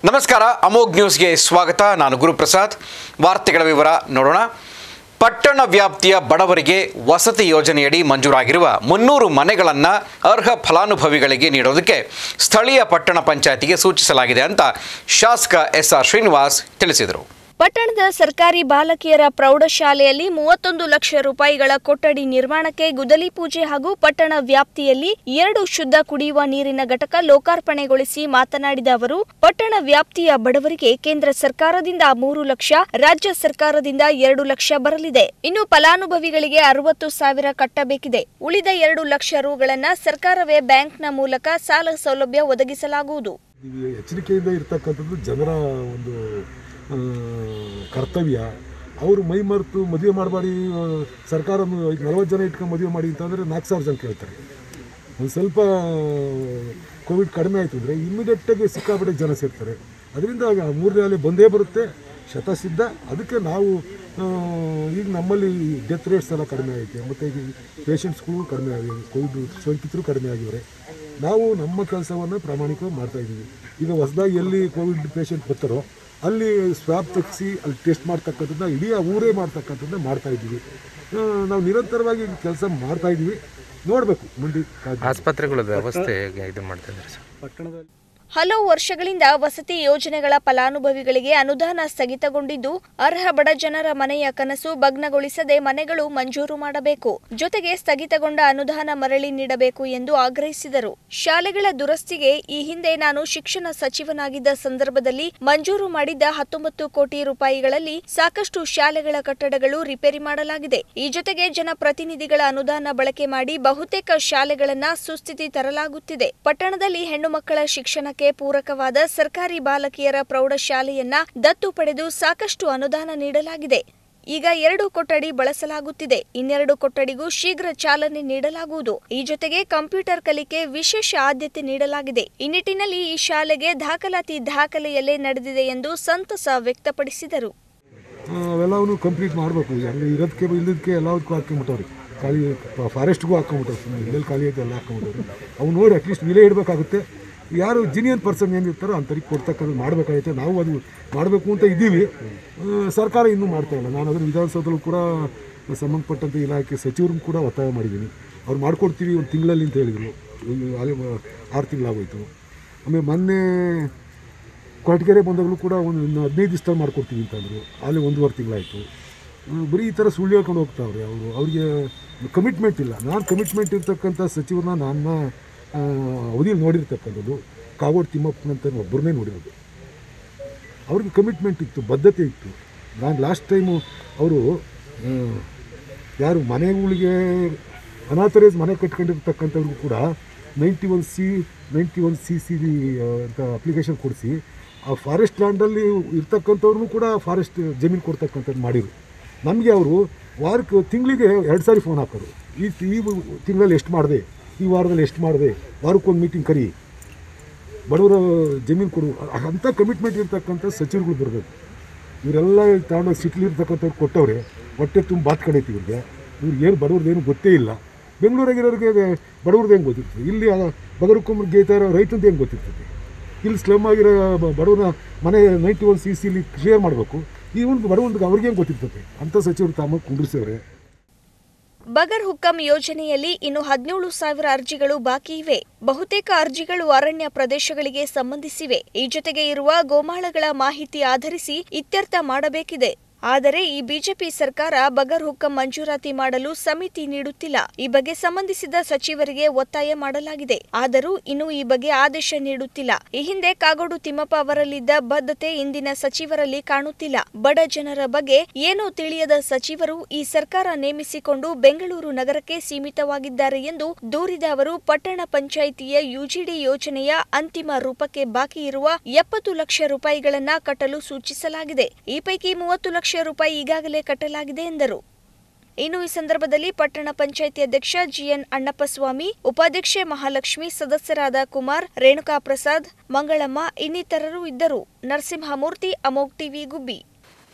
ನಮಸ್ಕಾರ ಅಮೋಘ್ ನ್ಯೂಸ್ಗೆ ಸ್ವಾಗತ ನಾನು ಗುರುಪ್ರಸಾದ್ ವಾರ್ತೆಗಳ ವಿವರ ನೋಡೋಣ ಪಟ್ಟಣ ವ್ಯಾಪ್ತಿಯ ಬಡವರಿಗೆ ವಸತಿ ಯೋಜನೆಯಡಿ ಮಂಜೂರಾಗಿರುವ ಮುನ್ನೂರು ಮನೆಗಳನ್ನು ಅರ್ಹ ಫಲಾನುಭವಿಗಳಿಗೆ ನೀಡೋದಕ್ಕೆ ಸ್ಥಳೀಯ ಪಟ್ಟಣ ಪಂಚಾಯತಿಗೆ ಸೂಚಿಸಲಾಗಿದೆ ಅಂತ ಶಾಸಕ ಎಸ್ ಆರ್ ಶ್ರೀನಿವಾಸ್ ತಿಳಿಸಿದರು ಪಟ್ಟಣದ ಸರ್ಕಾರಿ ಬಾಲಕಿಯರ ಪ್ರೌಢಶಾಲೆಯಲ್ಲಿ ಮೂವತ್ತೊಂದು ಲಕ್ಷ ರೂಪಾಯಿಗಳ ಕೊಠಡಿ ನಿರ್ಮಾಣಕ್ಕೆ ಗುದಲಿ ಪೂಜೆ ಹಾಗೂ ಪಟ್ಟಣ ವ್ಯಾಪ್ತಿಯಲ್ಲಿ ಎರಡು ಶುದ್ಧ ಕುಡಿಯುವ ನೀರಿನ ಘಟಕ ಲೋಕಾರ್ಪಣೆಗೊಳಿಸಿ ಮಾತನಾಡಿದ ಅವರು ಪಟ್ಟಣ ವ್ಯಾಪ್ತಿಯ ಬಡವರಿಗೆ ಕೇಂದ್ರ ಸರ್ಕಾರದಿಂದ ಮೂರು ಲಕ್ಷ ರಾಜ್ಯ ಸರ್ಕಾರದಿಂದ ಎರಡು ಲಕ್ಷ ಬರಲಿದೆ ಇನ್ನು ಫಲಾನುಭವಿಗಳಿಗೆ ಅರವತ್ತು ಸಾವಿರ ಕಟ್ಟಬೇಕಿದೆ ಉಳಿದ ಎರಡು ಲಕ್ಷ ರುಗಳನ್ನ ಸರ್ಕಾರವೇ ಬ್ಯಾಂಕ್ನ ಮೂಲಕ ಸಾಲ ಸೌಲಭ್ಯ ಒದಗಿಸಲಾಗುವುದು ನೀವು ಎಚ್ಚರಿಕೆಯಿಂದ ಇರ್ತಕ್ಕಂಥದ್ದು ಜನರ ಒಂದು ಆ, ಕರ್ತವ್ಯ ಅವರು ಮೈ ಮರೆತು ಮದುವೆ ಮಾಡಬೇಡಿ ಸರ್ಕಾರ ನಲವತ್ತು ಜನ ಇಟ್ಕೊಂಡು ಮದುವೆ ಮಾಡಿ ಅಂತಂದರೆ ನಾಲ್ಕು ಸಾವಿರ ಜನ ಕೇಳ್ತಾರೆ ಒಂದು ಸ್ವಲ್ಪ ಕೋವಿಡ್ ಕಡಿಮೆ ಆಯಿತು ಅಂದರೆ ಇಮಿಡಿಯೇಟಾಗಿ ಸಿಕ್ಕಾಪಟ್ಟೆ ಜನ ಸೇರ್ತಾರೆ ಅದರಿಂದ ಮೂರನೇ ಅಲೆ ಬಂದೇ ಬರುತ್ತೆ ಶತಸಿದ್ಧ ಅದಕ್ಕೆ ನಾವು ಆ, ಈಗ ನಮ್ಮಲ್ಲಿ ಡೆತ್ ರೇಟ್ಸ್ ಎಲ್ಲ ಕಡಿಮೆ ಐತೆ ಮತ್ತು ಈಗ ಪೇಷಂಟ್ಸ್ಗಳು ಕಡಿಮೆ ಆಗಿವೆ ಕೋವಿಡ್ ಸೋಂಕಿತರು ಕಡಿಮೆ ಆಗಿದ್ದಾರೆ ನಾವು ನಮ್ಮ ಕೆಲಸವನ್ನು ಪ್ರಾಮಾಣಿಕವಾಗಿ ಮಾಡ್ತಾ ಇದ್ದೀವಿ ಈಗ ಹೊಸದಾಗಿ ಎಲ್ಲಿ ಕೋವಿಡ್ ಪೇಷಂಟ್ ಬರ್ತಾರೋ ಅಲ್ಲಿ ಸ್ವಾಬ್ ತೆಗೆಸಿ ಅಲ್ಲಿ ಟೆಸ್ಟ್ ಮಾಡ್ತಕ್ಕಂಥದ್ದನ್ನ ಇಡೀ ಆ ಊರೇ ಮಾಡ್ತಕ್ಕಂಥದ್ದನ್ನ ಮಾಡ್ತಾ ಇದ್ದೀವಿ ಆ, ನಾವು ನಿರಂತರವಾಗಿ ಕೆಲಸ ಮಾಡ್ತಾ ಇದ್ದೀವಿ ನೋಡಬೇಕು ಮುಂದೆ ಕಾದ್- ಆಸ್ಪತ್ರೆಗಳ ವ್ಯವಸ್ಥೆ ಹೇಗೆ ಇದು ಮಾಡ್ತಾ ಇದ್ದಾರೆ ಸರ್ ಹಲವು ವರ್ಷಗಳಿಂದ ವಸತಿ ಯೋಜನೆಗಳ ಫಲಾನುಭವಿಗಳಿಗೆ ಅನುದಾನ ಸ್ಥಗಿತಗೊಂಡಿದ್ದು ಅರ್ಹ ಬಡ ಜನರ ಮನೆಯ ಕನಸು ಭಗ್ನಗೊಳಿಸದೆ ಮನೆಗಳು ಮಂಜೂರು ಮಾಡಬೇಕು ಜೊತೆಗೆ ಸ್ಥಗಿತಗೊಂಡ ಅನುದಾನ ಮರಳಿ ನೀಡಬೇಕು ಎಂದು ಆಗ್ರಹಿಸಿದರು ಶಾಲೆಗಳ ದುರಸ್ತಿಗೆ ಈ ಹಿಂದೆ ನಾನು ಶಿಕ್ಷಣ ಸಚಿವನಾಗಿದ್ದ ಸಂದರ್ಭದಲ್ಲಿ ಮಂಜೂರು ಮಾಡಿದ್ದ ಹತ್ತೊಂಬತ್ತು ಕೋಟಿ ರೂಪಾಯಿಗಳಲ್ಲಿ ಸಾಕಷ್ಟು ಶಾಲೆಗಳ ಕಟ್ಟಡಗಳು ರಿಪೇರಿ ಮಾಡಲಾಗಿದೆ ಈ ಜೊತೆಗೆ ಜನಪ್ರತಿನಿಧಿಗಳ ಅನುದಾನ ಬಳಕೆ ಮಾಡಿ ಬಹುತೇಕ ಶಾಲೆಗಳನ್ನ ಸುಸ್ಥಿತಿ ತರಲಾಗುತ್ತಿದೆ ಪಟ್ಟಣದಲ್ಲಿ ಹೆಣ್ಣು ಮಕ್ಕಳ ಶಿಕ್ಷಣಕ್ಕೆ ಪೂರಕವಾದ ಸರ್ಕಾರಿ ಬಾಲಕಿಯರ ಪ್ರೌಢಶಾಲೆಯನ್ನ ದತ್ತು ಪಡೆದು ಸಾಕಷ್ಟು ಅನುದಾನ ನೀಡಲಾಗಿದೆ ಈಗ ಎರಡು ಕೊಠಡಿ ಬಳಸಲಾಗುತ್ತಿದೆ ಇನ್ನೆರಡು ಕೊಠಡಿಗೂ ಶೀಘ್ರ ಚಾಲನೆ ನೀಡಲಾಗುವುದು ಈ ಜೊತೆಗೆ ಕಂಪ್ಯೂಟರ್ ಕಲಿಕೆ ವಿಶೇಷ ಆದ್ಯತೆ ನೀಡಲಾಗಿದೆ ಈ ನಿಟ್ಟಿನಲ್ಲಿ ಈ ಶಾಲೆಗೆ ದಾಖಲಾತಿ ದಾಖಲೆಯಲ್ಲೇ ನಡೆದಿದೆ ಎಂದು ಸಂತಸ ವ್ಯಕ್ತಪಡಿಸಿದರು ಆ, ಅವೆಲ್ಲವನ್ನೂ ಕಂಪ್ಲೀಟ್ ಮಾಡಬೇಕು ಅಲ್ಲಿ ಇರೋದಕ್ಕೆ ಇಲ್ಲದಕ್ಕೆ ಎಲ್ಲದಕ್ಕೂ ಹಾಕೊಂಬಿಟ್ಟವ್ರಿ ಖಾಲಿ ಫಾರೆಸ್ಟ್ಗೂ ಹಾಕೊಂಬಿಟ್ಟವ್ರು ಸುಮ್ಮನೆ ಎಲ್ಲೆಲ್ಲಿ ಖಾಲಿ ಐತೆ ಎಲ್ಲ ಹಾಕೊಂಬಿಟ್ಟವ್ರು ಅವು ನೋಡಿ ಅಟ್ಲೀಸ್ಟ್ ವಿಲೇ ಇಡಬೇಕಾಗುತ್ತೆ ಯಾರು ಜಿನಿಯನ್ ಪರ್ಸನ್ ಏನಿರ್ತಾರೋ ಅಂಥವ್ರಿಗೆ ಕೊಡ್ತಕ್ಕಂಥ ಮಾಡಬೇಕಾಗುತ್ತೆ ನಾವು ಅದು ಮಾಡಬೇಕು ಅಂತ ಇದ್ದೀವಿ ಆ, ಸರ್ಕಾರ ಇನ್ನೂ ಮಾಡ್ತಾ ಇಲ್ಲ ನಾನು ಅದನ್ನು ವಿಧಾನಸೌಧದಲ್ಲೂ ಕೂಡ ಸಂಬಂಧಪಟ್ಟಂಥ ಇಲಾಖೆ ಸಚಿವರನ್ನು ಕೂಡ ಒತ್ತಾಯ ಮಾಡಿದ್ದೀನಿ ಅವ್ರು ಮಾಡ್ಕೊಡ್ತೀವಿ ಒಂದು ತಿಂಗಳಲ್ಲಿ ಅಂತ ಹೇಳಿದರು ಅಲ್ಲಿ ಆರು ತಿಂಗಳಾಗೋಯ್ತು ಆಮೇಲೆ ಮೊನ್ನೆ ಕೊರಟಗೆರೆ ಬಂದಾಗಲೂ ಕೂಡ ಒಂದು ಇನ್ನು ಹದಿನೈದು ದಿವಸ ಮಾಡ್ಕೊಡ್ತೀವಿ ಅಂತಂದರು ಅಲ್ಲಿ ಒಂದೂವರೆ ತಿಂಗಳಾಯಿತು ಬರೀ ಈ ಥರ ಸುಳ್ಳು ಹೇಳ್ಕೊಂಡು ಹೋಗ್ತಾವ್ರೆ ಅವರು ಅವ್ರಿಗೆ ಕಮಿಟ್ಮೆಂಟ್ ಇಲ್ಲ ನಾನು ಕಮಿಟ್ಮೆಂಟ್ ಇರ್ತಕ್ಕಂಥ ಸಚಿವರನ್ನ ನನ್ನ ಅವಧಿಯಲ್ಲಿ ನೋಡಿರ್ತಕ್ಕಂಥದ್ದು ಕಾಗೋಡು ತಿಮ್ಮಪ್ಪನಂತ ಒಬ್ಬರನ್ನೇ ನೋಡಿರೋದು ಅವ್ರಿಗೆ ಕಮಿಟ್ಮೆಂಟ್ ಇತ್ತು ಬದ್ಧತೆ ಇತ್ತು ನಾನು ಲಾಸ್ಟ್ ಟೈಮು ಅವರು ಯಾರು ಮನೆಗಳಿಗೆ ಅನಾಥರೈಸ್ ಮನೆ ಕಟ್ಕೊಂಡಿರ್ತಕ್ಕಂಥವ್ರಿಗೂ ಕೂಡ ninety one C ninety one C C B ಅಂತ ಅಪ್ಲಿಕೇಶನ್ ಕೊಡಿಸಿ ಆ ಫಾರೆಸ್ಟ್ ಲ್ಯಾಂಡಲ್ಲಿ ಇರ್ತಕ್ಕಂಥವ್ರನ್ನೂ ಕೂಡ ಫಾರೆಸ್ಟ್ ಜಮೀನು ಕೊಡ್ತಕ್ಕಂಥದ್ದು ಮಾಡಿರು ನಮಗೆ ಅವರು ವಾರಕ್ಕೆ ತಿಂಗಳಿಗೆ ಎರಡು ಸಾರಿ ಫೋನ್ ಹಾಕೋರು ಈ ಈ ತಿಂಗಳಲ್ಲಿ ಎಷ್ಟು ಮಾಡಿದೆ ಈ ವಾರದಲ್ಲಿ ಎಷ್ಟು ಮಾಡಿದೆ ವಾರಕ್ಕೊಂದು ಮೀಟಿಂಗ್ ಕರಿ ಬಡವರ ಜಮೀನು ಕೊಡು ಅಂಥ ಕಮಿಟ್ಮೆಂಟ್ ಇರ್ತಕ್ಕಂಥ ಸಚಿವರುಗಳು ಬರಬೇಕು ಇವರೆಲ್ಲ ತಗೊಂಡೋಗಿ ಸಿಟಿಲಿ ಇರ್ತಕ್ಕಂಥವ್ರು ಕೊಟ್ಟವ್ರೆ ಹೊಟ್ಟೆ ತುಂಬ ಬಾತ್ ಕಡೈತಿ ಇವ್ರಿಗೆ ಇವ್ರಿಗೆ ಏನು ಬಡವ್ರದ್ದೇನು ಗೊತ್ತೇ ಇಲ್ಲ ಬೆಂಗಳೂರಾಗಿರೋರಿಗೆ ಬಡವ್ರದ್ದು ಹೆಂಗೆ ಗೊತ್ತಿರ್ತದೆ ಇಲ್ಲಿ ಬಗರುಕುಂಬ್ರ ಗೀತಾ ಇರೋ ರೈತಂದು ಹೆಂಗೆ ಗೊತ್ತಿರ್ತದೆ ಇಲ್ಲಿ ಸ್ಲಮ್ ಆಗಿರೋ ಬ- ಬಡವರ ಮನೆ ನೈಂಟಿ ಒನ್ ಸಿ ಸಿಲಿ ಕ್ಲಿಯರ್ ಮಾಡಬೇಕು ಈ ಒಂದು ಬಡವನಿಗೆ ಅವ್ರಿಗೆ ಹೆಂಗೆ ಗೊತ್ತಿರ್ತದೆ ಅಂಥ ಸಚಿವರು ತಾಮ ಕುಂಡ್ರಿಸವ್ರೆ ಬಗರ್ ಹುಕ್ಕಂ ಯೋಜನೆಯಲ್ಲಿ ಇನ್ನು ಹದಿನೇಳು ಸಾವಿರ ಅರ್ಜಿಗಳು ಬಾಕಿ ಇವೆ ಬಹುತೇಕ ಅರ್ಜಿಗಳು ಅರಣ್ಯ ಪ್ರದೇಶಗಳಿಗೆ ಸಂಬಂಧಿಸಿವೆ ಈ ಜೊತೆಗೆ ಇರುವ ಗೋಮಾಳಗಳ ಮಾಹಿತಿ ಆಧರಿಸಿ ಇತ್ಯರ್ಥ ಮಾಡಬೇಕಿದೆ ಆದರೆ ಈ ಬಿಜೆಪಿ ಸರ್ಕಾರ ಬಗರ್ ಹುಕ್ಕಂ ಮಂಜೂರಾತಿ ಮಾಡಲು ಸಮಿತಿ ನೀಡುತ್ತಿಲ್ಲ ಈ ಬಗ್ಗೆ ಸಂಬಂಧಿಸಿದ ಸಚಿವರಿಗೆ ಒತ್ತಾಯ ಮಾಡಲಾಗಿದೆ ಆದರೂ ಇನ್ನೂ ಈ ಬಗ್ಗೆ ಆದೇಶ ನೀಡುತ್ತಿಲ್ಲ ಈ ಹಿಂದೆ ಕಾಗೋಡು ತಿಮ್ಮಪ್ಪ ಅವರಲ್ಲಿದ್ದ ಬದ್ಧತೆ ಇಂದಿನ ಸಚಿವರಲ್ಲಿ ಕಾಣುತ್ತಿಲ್ಲ ಬಡ ಜನರ ಬಗ್ಗೆ ಏನೂ ತಿಳಿಯದ ಸಚಿವರು ಈ ಸರ್ಕಾರ ನೇಮಿಸಿಕೊಂಡು ಬೆಂಗಳೂರು ನಗರಕ್ಕೆ ಸೀಮಿತವಾಗಿದ್ದಾರೆ ಎಂದು ದೂರಿದ ಅವರು ಪಟ್ಟಣ ಪಂಚಾಯಿತಿಯ ಯುಜಿಡಿ ಯೋಜನೆಯ ಅಂತಿಮ ರೂಪಕ್ಕೆ ಬಾಕಿ ಇರುವ ಎಪ್ಪತ್ತು ಲಕ್ಷ ರೂಪಾಯಿಗಳನ್ನ ಕಟ್ಟಲು ಸೂಚಿಸಲಾಗಿದೆ ಈ ಪೈಕಿ ಮೂವತ್ತು ಲಕ್ಷ ರೂಪಾಯಿ ಈಗಾಗಲೇ ಕಟ್ಟಲಾಗಿದೆ ಎಂದರು ಇನ್ನು ಈ ಸಂದರ್ಭದಲ್ಲಿ ಪಟ್ಟಣ ಪಂಚಾಯಿತಿ ಅಧ್ಯಕ್ಷ ಜಿಎನ್ ಅಣ್ಣಪ್ಪಸ್ವಾಮಿ ಉಪಾಧ್ಯಕ್ಷೆ ಮಹಾಲಕ್ಷ್ಮಿ ಸದಸ್ಯರಾದ ಕುಮಾರ್ ರೇಣುಕಾ ಪ್ರಸಾದ್ ಮಂಗಳಮ್ಮ ಇನ್ನಿತರರು ಇದ್ದರು ನರಸಿಂಹಮೂರ್ತಿ ಅಮೋಗ್ ಟಿವಿ ಗುಬ್ಬಿ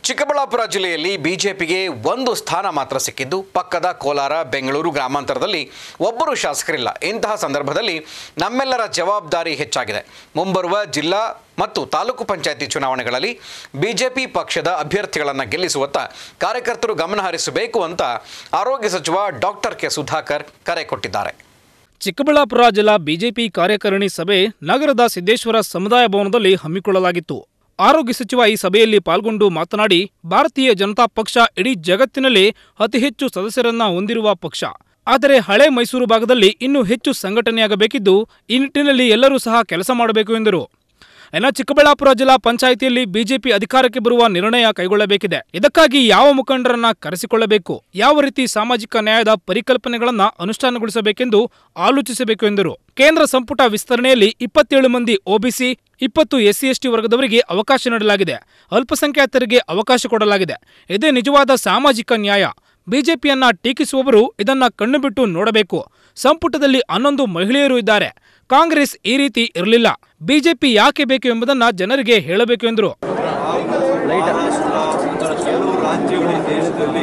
ಚಿಕ್ಕಬಳ್ಳಾಪುರ ಜಿಲ್ಲೆಯಲ್ಲಿ ಬಿಜೆಪಿಗೆ ಒಂದು ಸ್ಥಾನ ಮಾತ್ರ ಸಿಕ್ಕಿದ್ದು ಪಕ್ಕದ ಕೋಲಾರ ಬೆಂಗಳೂರು ಗ್ರಾಮಾಂತರದಲ್ಲಿ ಒಬ್ಬರು ಶಾಸಕರಿಲ್ಲ ಇಂತಹ ಸಂದರ್ಭದಲ್ಲಿ ನಮ್ಮೆಲ್ಲರ ಜವಾಬ್ದಾರಿ ಹೆಚ್ಚಾಗಿದೆ ಮುಂಬರುವ ಜಿಲ್ಲಾ ಮತ್ತು ತಾಲೂಕು ಪಂಚಾಯಿತಿ ಚುನಾವಣೆಗಳಲ್ಲಿ ಬಿಜೆಪಿ ಪಕ್ಷದ ಅಭ್ಯರ್ಥಿಗಳನ್ನು ಗೆಲ್ಲಿಸುವತ್ತ ಕಾರ್ಯಕರ್ತರು ಗಮನ ಹರಿಸಬೇಕು ಅಂತ ಆರೋಗ್ಯ ಸಚಿವ ಡಾಕ್ಟರ್ ಕೆ ಸುಧಾಕರ್ ಕರೆ ಕೊಟ್ಟಿದ್ದಾರೆ ಚಿಕ್ಕಬಳ್ಳಾಪುರ ಜಿಲ್ಲಾ ಬಿಜೆಪಿ ಕಾರ್ಯಕಾರಿಣಿ ಸಭೆ ನಗರದ ಸಿದ್ದೇಶ್ವರ ಸಮುದಾಯ ಭವನದಲ್ಲಿ ಹಮ್ಮಿಕೊಳ್ಳಲಾಗಿತ್ತು ಆರೋಗ್ಯ ಸಚಿವ ಈ ಸಭೆಯಲ್ಲಿ ಪಾಲ್ಗೊಂಡು ಮಾತನಾಡಿ ಭಾರತೀಯ ಜನತಾ ಪಕ್ಷ ಇಡೀ ಜಗತ್ತಿನಲ್ಲಿ ಅತಿ ಹೆಚ್ಚು ಸದಸ್ಯರನ್ನ ಹೊಂದಿರುವ ಪಕ್ಷ ಆದರೆ ಹಳೆ ಮೈಸೂರು ಭಾಗದಲ್ಲಿ ಇನ್ನೂ ಹೆಚ್ಚು ಸಂಘಟನೆಯಾಗಬೇಕಿದ್ದು ಈ ನಿಟ್ಟಿನಲ್ಲಿ ಎಲ್ಲರೂ ಸಹ ಕೆಲಸ ಮಾಡಬೇಕು ಎಂದರು ಇನ್ನು ಚಿಕ್ಕಬಳ್ಳಾಪುರ ಜಿಲ್ಲಾ ಪಂಚಾಯಿತಿಯಲ್ಲಿ ಬಿಜೆಪಿ ಅಧಿಕಾರಕ್ಕೆ ಬರುವ ನಿರ್ಣಯ ಕೈಗೊಳ್ಳಬೇಕಿದೆ ಇದಕ್ಕಾಗಿ ಯಾವ ಮುಖಂಡರನ್ನ ಕರೆಸಿಕೊಳ್ಳಬೇಕು ಯಾವ ರೀತಿ ಸಾಮಾಜಿಕ ನ್ಯಾಯದ ಪರಿಕಲ್ಪನೆಗಳನ್ನ ಅನುಷ್ಠಾನಗೊಳಿಸಬೇಕೆಂದು ಆಲೋಚಿಸಬೇಕು ಎಂದರು ಕೇಂದ್ರ ಸಂಪುಟ ವಿಸ್ತರಣೆಯಲ್ಲಿ ಇಪ್ಪತ್ತೇಳು ಮಂದಿ ಒಬಿಸಿ ಇಪ್ಪತ್ತು ಎಸ್ಸಿ ಎಸ್ಟಿ ವರ್ಗದವರಿಗೆ ಅವಕಾಶ ನೀಡಲಾಗಿದೆ ಅಲ್ಪಸಂಖ್ಯಾತರಿಗೆ ಅವಕಾಶ ಕೊಡಲಾಗಿದೆ ಇದೇ ನಿಜವಾದ ಸಾಮಾಜಿಕ ನ್ಯಾಯ ಬಿಜೆಪಿಯನ್ನ ಟೀಕಿಸುವವರು ಇದನ್ನ ಕಣ್ಣುಬಿಟ್ಟು ನೋಡಬೇಕು ಸಂಪುಟದಲ್ಲಿ ಹನ್ನೊಂದು ಮಹಿಳೆಯರು ಇದ್ದಾರೆ ಕಾಂಗ್ರೆಸ್ ಈ ರೀತಿ ಇರಲಿಲ್ಲ ಬಿಜೆಪಿ ಯಾಕೆ ಬೇಕು ಎಂಬುದನ್ನ ಜನರಿಗೆ ಹೇಳಬೇಕು ಎಂದರು ಕೆಲವು ರಾಜ್ಯಗಳು ಈ ದೇಶದಲ್ಲಿ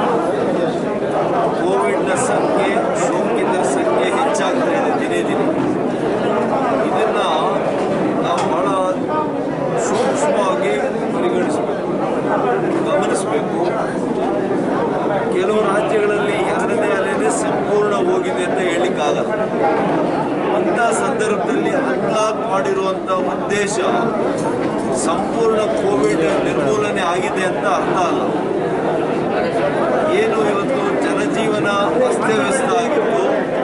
ಕೋವಿಡ್ನ ಸಂಖ್ಯೆ ಸೋಂಕಿತರ ಸಂಖ್ಯೆ ಹೆಚ್ಚಾಗ್ತಾ ಇದೆ ದಿನೇ ದಿನೇ ಇದನ್ನು ನಾವು ಬಹಳ ಸೂಕ್ಷ್ಮವಾಗಿ ಪರಿಗಣಿಸಬೇಕು ಗಮನಿಸಬೇಕು ಕೆಲವು ರಾಜ್ಯಗಳಲ್ಲಿ ಎರಡನೇ ಅಲೆನೇ ಸಂಪೂರ್ಣ ಹೋಗಿದೆ ಅಂತ ಹೇಳಲಿಕ್ಕಾಗಲ್ಲ ಅಂಥ ಸಂದರ್ಭದಲ್ಲಿ ಅನ್ಲಾಕ್ ಮಾಡಿರುವಂಥ ಉದ್ದೇಶ ಸಂಪೂರ್ಣ ಕೋವಿಡ್ ನಿರ್ಮೂಲನೆ ಆಗಿದೆ ಅಂತ ಅರ್ಥ ಅಲ್ಲ ಏನು ಇವತ್ತು ಜನಜೀವನ ಅಸ್ತವ್ಯಸ್ತ ಆಗಿತ್ತು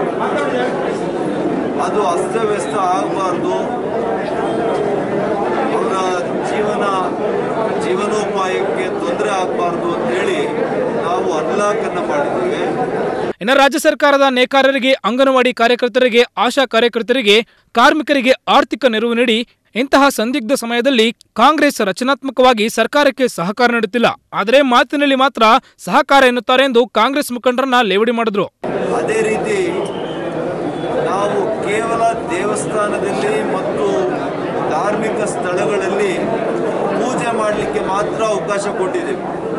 ಅದು ಅಸ್ತವ್ಯಸ್ತ ಆಗಬಾರ್ದು ಅವರ ಜೀವನ ಜೀವನೋಪಾಯಕ್ಕೆ ತೊಂದರೆ ಆಗಬಾರ್ದು ಅಂತೇಳಿ ನಾವು ಅನ್ಲಾಕನ್ನು ಮಾಡಿದ್ದೇವೆ ಇನ್ನು ರಾಜ್ಯ ಸರ್ಕಾರದ ನೇಕಾರರಿಗೆ ಅಂಗನವಾಡಿ ಕಾರ್ಯಕರ್ತರಿಗೆ ಆಶಾ ಕಾರ್ಯಕರ್ತರಿಗೆ ಕಾರ್ಮಿಕರಿಗೆ ಆರ್ಥಿಕ ನೆರವು ನೀಡಿ ಇಂತಹ ಸಂದಿಗ್ಧ ಸಮಯದಲ್ಲಿ ಕಾಂಗ್ರೆಸ್ ರಚನಾತ್ಮಕವಾಗಿ ಸರ್ಕಾರಕ್ಕೆ ಸಹಕಾರ ನೀಡುತ್ತಿಲ್ಲ ಆದರೆ ಮಾತಿನಲ್ಲಿ ಮಾತ್ರ ಸಹಕಾರ ಎನ್ನುತ್ತಾರೆ ಎಂದು ಕಾಂಗ್ರೆಸ್ ಮುಖಂಡರನ್ನ ಲೇವಡಿ ಮಾಡಿದ್ರು ಅದೇ ರೀತಿ ನಾವು ಕೇವಲ ದೇವಸ್ಥಾನದಲ್ಲಿ ಮತ್ತು ಧಾರ್ಮಿಕ ಸ್ಥಳಗಳಲ್ಲಿ ಪೂಜೆ ಮಾಡಲಿಕ್ಕೆ ಮಾತ್ರ ಅವಕಾಶ ಕೊಟ್ಟಿದ್ದೇವೆ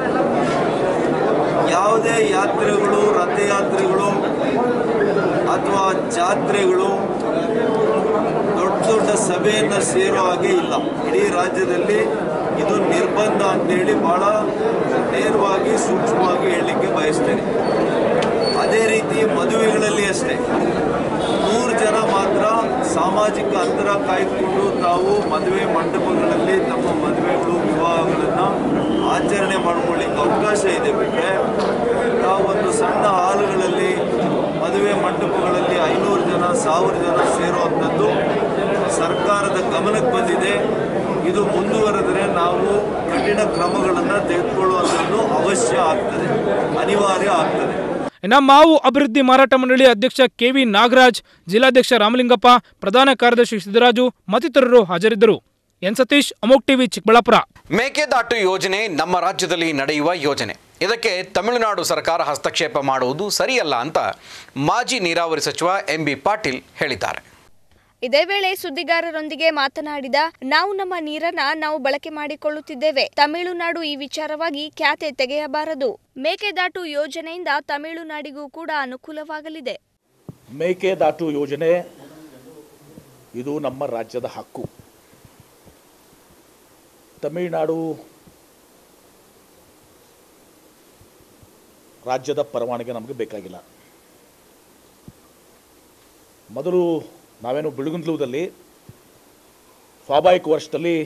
ಯಾವುದೇ ಯಾತ್ರೆಗಳು ರಥಯಾತ್ರೆಗಳು ಅಥವಾ ಜಾತ್ರೆಗಳು ದೊಡ್ಡ ದೊಡ್ಡ ಸಭೆಯನ್ನು ಸೇರೋ ಹಾಗೆ ಇಲ್ಲ ಇಡೀ ರಾಜ್ಯದಲ್ಲಿ ಇದು ನಿರ್ಬಂಧ ಅಂತೇಳಿ ಭಾಳ ನೇರವಾಗಿ ಸೂಕ್ಷ್ಮವಾಗಿ ಹೇಳಲಿಕ್ಕೆ ಬಯಸ್ತೇನೆ ಅದೇ ರೀತಿ ಮದುವೆಗಳಲ್ಲಿ ಅಷ್ಟೇ ನೂರು ಜನ ಮಾತ್ರ ಸಾಮಾಜಿಕ ಅಂತರ ಕಾಯ್ದುಕೊಂಡು ತಾವು ಮದುವೆ ಮಂಟಪಗಳಲ್ಲಿ ತಮ್ಮ ಮದುವೆಗಳು ವಿವಾಹಗಳನ್ನು ಆಚರಣೆ ಮಾಡ್ಕೊಳ್ಳಿಕ್ಕೆ ಅವಕಾಶ ಇದೆ ಬಿಟ್ಟರೆ ನಾವು ಒಂದು ಸಣ್ಣ ಹಾಲುಗಳಲ್ಲಿ ಮದುವೆ ಮಂಟಪಗಳಲ್ಲಿ ಐನೂರು ಜನ ಸಾವಿರ ಜನ ಸೇರುವಂಥದ್ದು ಸರ್ಕಾರದ ಗಮನಕ್ಕೆ ಬಂದಿದೆ ಇದು ಮುಂದುವರೆದರೆ ನಾವು ಕಠಿಣ ಕ್ರಮಗಳನ್ನು ತೆಗೆದುಕೊಳ್ಳುವಂಥದ್ದು ಅವಶ್ಯ ಆಗ್ತದೆ ಅನಿವಾರ್ಯ ಆಗ್ತದೆ ಇನ್ನು ಮಾವು ಅಭಿವೃದ್ಧಿ ಮಾರಾಟ ಮಂಡಳಿ ಅಧ್ಯಕ್ಷ ಕೆವಿ ನಾಗರಾಜ್ ಜಿಲ್ಲಾಧ್ಯಕ್ಷ ರಾಮಲಿಂಗಪ್ಪ ಪ್ರಧಾನ ಕಾರ್ಯದರ್ಶಿ ಸಿದ್ದರಾಜು ಮತ್ತಿತರರು ಹಾಜರಿದ್ದರು ಎನ್ ಸತೀಶ್ ಅಮೋಕ್ ಟಿವಿ ಚಿಕ್ಕಬಳ್ಳಾಪುರ ಮೇಕೆದಾಟು ಯೋಜನೆ ನಮ್ಮ ರಾಜ್ಯದಲ್ಲಿ ನಡೆಯುವ ಯೋಜನೆ ಇದಕ್ಕೆ ತಮಿಳುನಾಡು ಸರ್ಕಾರ ಹಸ್ತಕ್ಷೇಪ ಮಾಡುವುದು ಸರಿಯಲ್ಲ ಅಂತ ಮಾಜಿ ನೀರಾವರಿ ಸಚಿವ ಎಂ ಬಿ ಪಾಟೀಲ್ ಹೇಳಿದ್ದಾರೆ ಇದೇ ವೇಳೆ ಸುದ್ದಿಗಾರರೊಂದಿಗೆ ಮಾತನಾಡಿದ ನಾವು ನಮ್ಮ ನೀರನ್ನ ನಾವು ಬಳಕೆ ಮಾಡಿಕೊಳ್ಳುತ್ತಿದ್ದೇವೆ ತಮಿಳುನಾಡು ಈ ವಿಚಾರವಾಗಿ ಖ್ಯಾತೆ ತೆಗೆಯಬಾರದು ಮೇಕೆದಾಟು ಯೋಜನೆಯಿಂದ ತಮಿಳುನಾಡಿಗೂ ಕೂಡ ಅನುಕೂಲವಾಗಲಿದೆ ಮೇಕೆದಾಟು ಯೋಜನೆ ಇದು ನಮ್ಮ ರಾಜ್ಯದ ಹಕ್ಕು ತಮಿಳುನಾಡು ರಾಜ್ಯದ ಪರವಾನಗಿ ನಮಗೆ ಬೇಕಾಗಿಲ್ಲ ಮೊದಲು ನಾವೇನು ಬಿಳುಗುಂದ್ಲೂದಲ್ಲಿ ಸ್ವಾಭಾವಿಕ ವರ್ಷದಲ್ಲಿ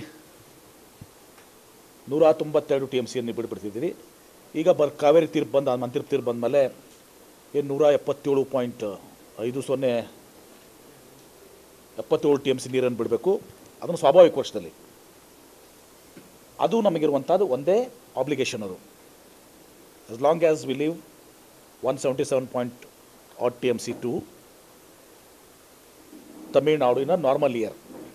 ನೂರ ತೊಂಬತ್ತೆರಡು ಟಿ ಎಮ್ ಸಿಯನ್ನು ಬಿಡುಬಿಡ್ತಿದ್ದೀವಿ ಈಗ ಬರ್ ಕಾವೇರಿ ತೀರ್ಪು ಬಂದ ಮಂತ್ರಿ ತೀರ್ಪು ಬಂದಮೇಲೆ ಏನು ನೂರ ಎಪ್ಪತ್ತೇಳು ಪಾಯಿಂಟ್ ಐದು ಸೊನ್ನೆ ಎಪ್ಪತ್ತೇಳು ಟಿ ಎಮ್ ಸಿ ನೀರನ್ನು ಬಿಡಬೇಕು ಅದನ್ನು ಸ್ವಾಭಾವಿಕ ವರ್ಷದಲ್ಲಿ ಅದು ನಮಗಿರುವಂಥದ್ದು ಒಂದೇ ಆಬ್ಲಿಗೇಷನ್ ಅದು as long as we leave 177 odd TMC to Tamil Nadu in a normal year.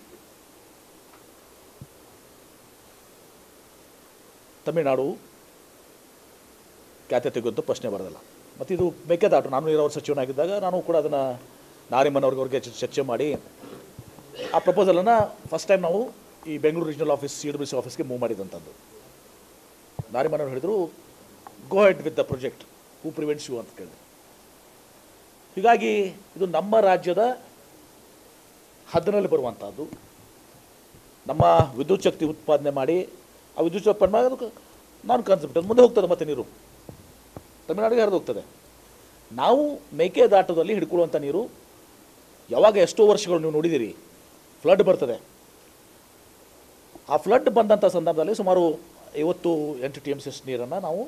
Tamil Nadu ಖ್ಯಾತೆ ತೆಗೆದು ಪ್ರಶ್ನೆ ಬರೋದಿಲ್ಲ ಮತ್ತು ಇದು ಮೇಕೆದಾಟು ನಾನು ನೀರಾವರಿ ಸಚಿವನಾಗಿದ್ದಾಗ ನಾನು ಕೂಡ ಅದನ್ನು ನಾರಿಮನ್ ಅವ್ರಿಗೆ ಚರ್ಚೆ ಮಾಡಿ ಆ ಪ್ರಪೋಸಲನ್ನು ಫಸ್ಟ್ ಟೈಮ್ ನಾವು ಈ Bengaluru regional office C W C ಆಫೀಸ್ಗೆ ಮೂವ್ ಮಾಡಿದಂಥದ್ದು ನಾರಿಮನವ್ರು ಹೇಳಿದರು go ahead with the project who prevents you ಅಂತ ಕೇಳಿದ್ರು ಹೀಗಾಗಿ ಇದು ನಮ್ಮ ರಾಜ್ಯದ ಹದ್ದಿನಲ್ಲಿ ಬರುವಂಥದ್ದು ನಮ್ಮ ವಿದ್ಯುತ್ ಶಕ್ತಿ ಉತ್ಪಾದನೆ ಮಾಡಿ ಆ ವಿದ್ಯುತ್ ಶಕ್ತಿ ಉತ್ಪಾದನೆ ಮಾಡಿ ಅದಕ್ಕೆ ನಾನ್ ಕಾನ್ಸೆಪ್ಟ್ ಅದು ಮುಂದೆ ಹೋಗ್ತದೆ ಮತ್ತೆ ನೀರು ತಮಿಳುನಾಡಿಗೆ ಹರಿದು ಹೋಗ್ತದೆ ನಾವು ಮೇಕೆದಾಟದಲ್ಲಿ ಹಿಡ್ಕೊಳ್ಳುವಂಥ ನೀರು ಯಾವಾಗ ಎಷ್ಟೋ ವರ್ಷಗಳು ನೀವು ನೋಡಿದ್ದೀರಿ ಫ್ಲಡ್ ಬರ್ತದೆ ಆ ಫ್ಲಡ್ ಬಂದಂಥ ಸಂದರ್ಭದಲ್ಲಿ ಸುಮಾರು ಐವತ್ತು ಎಂಟು ಟಿ ಎಮ್ ಸಿ ನೀರನ್ನು ನಾವು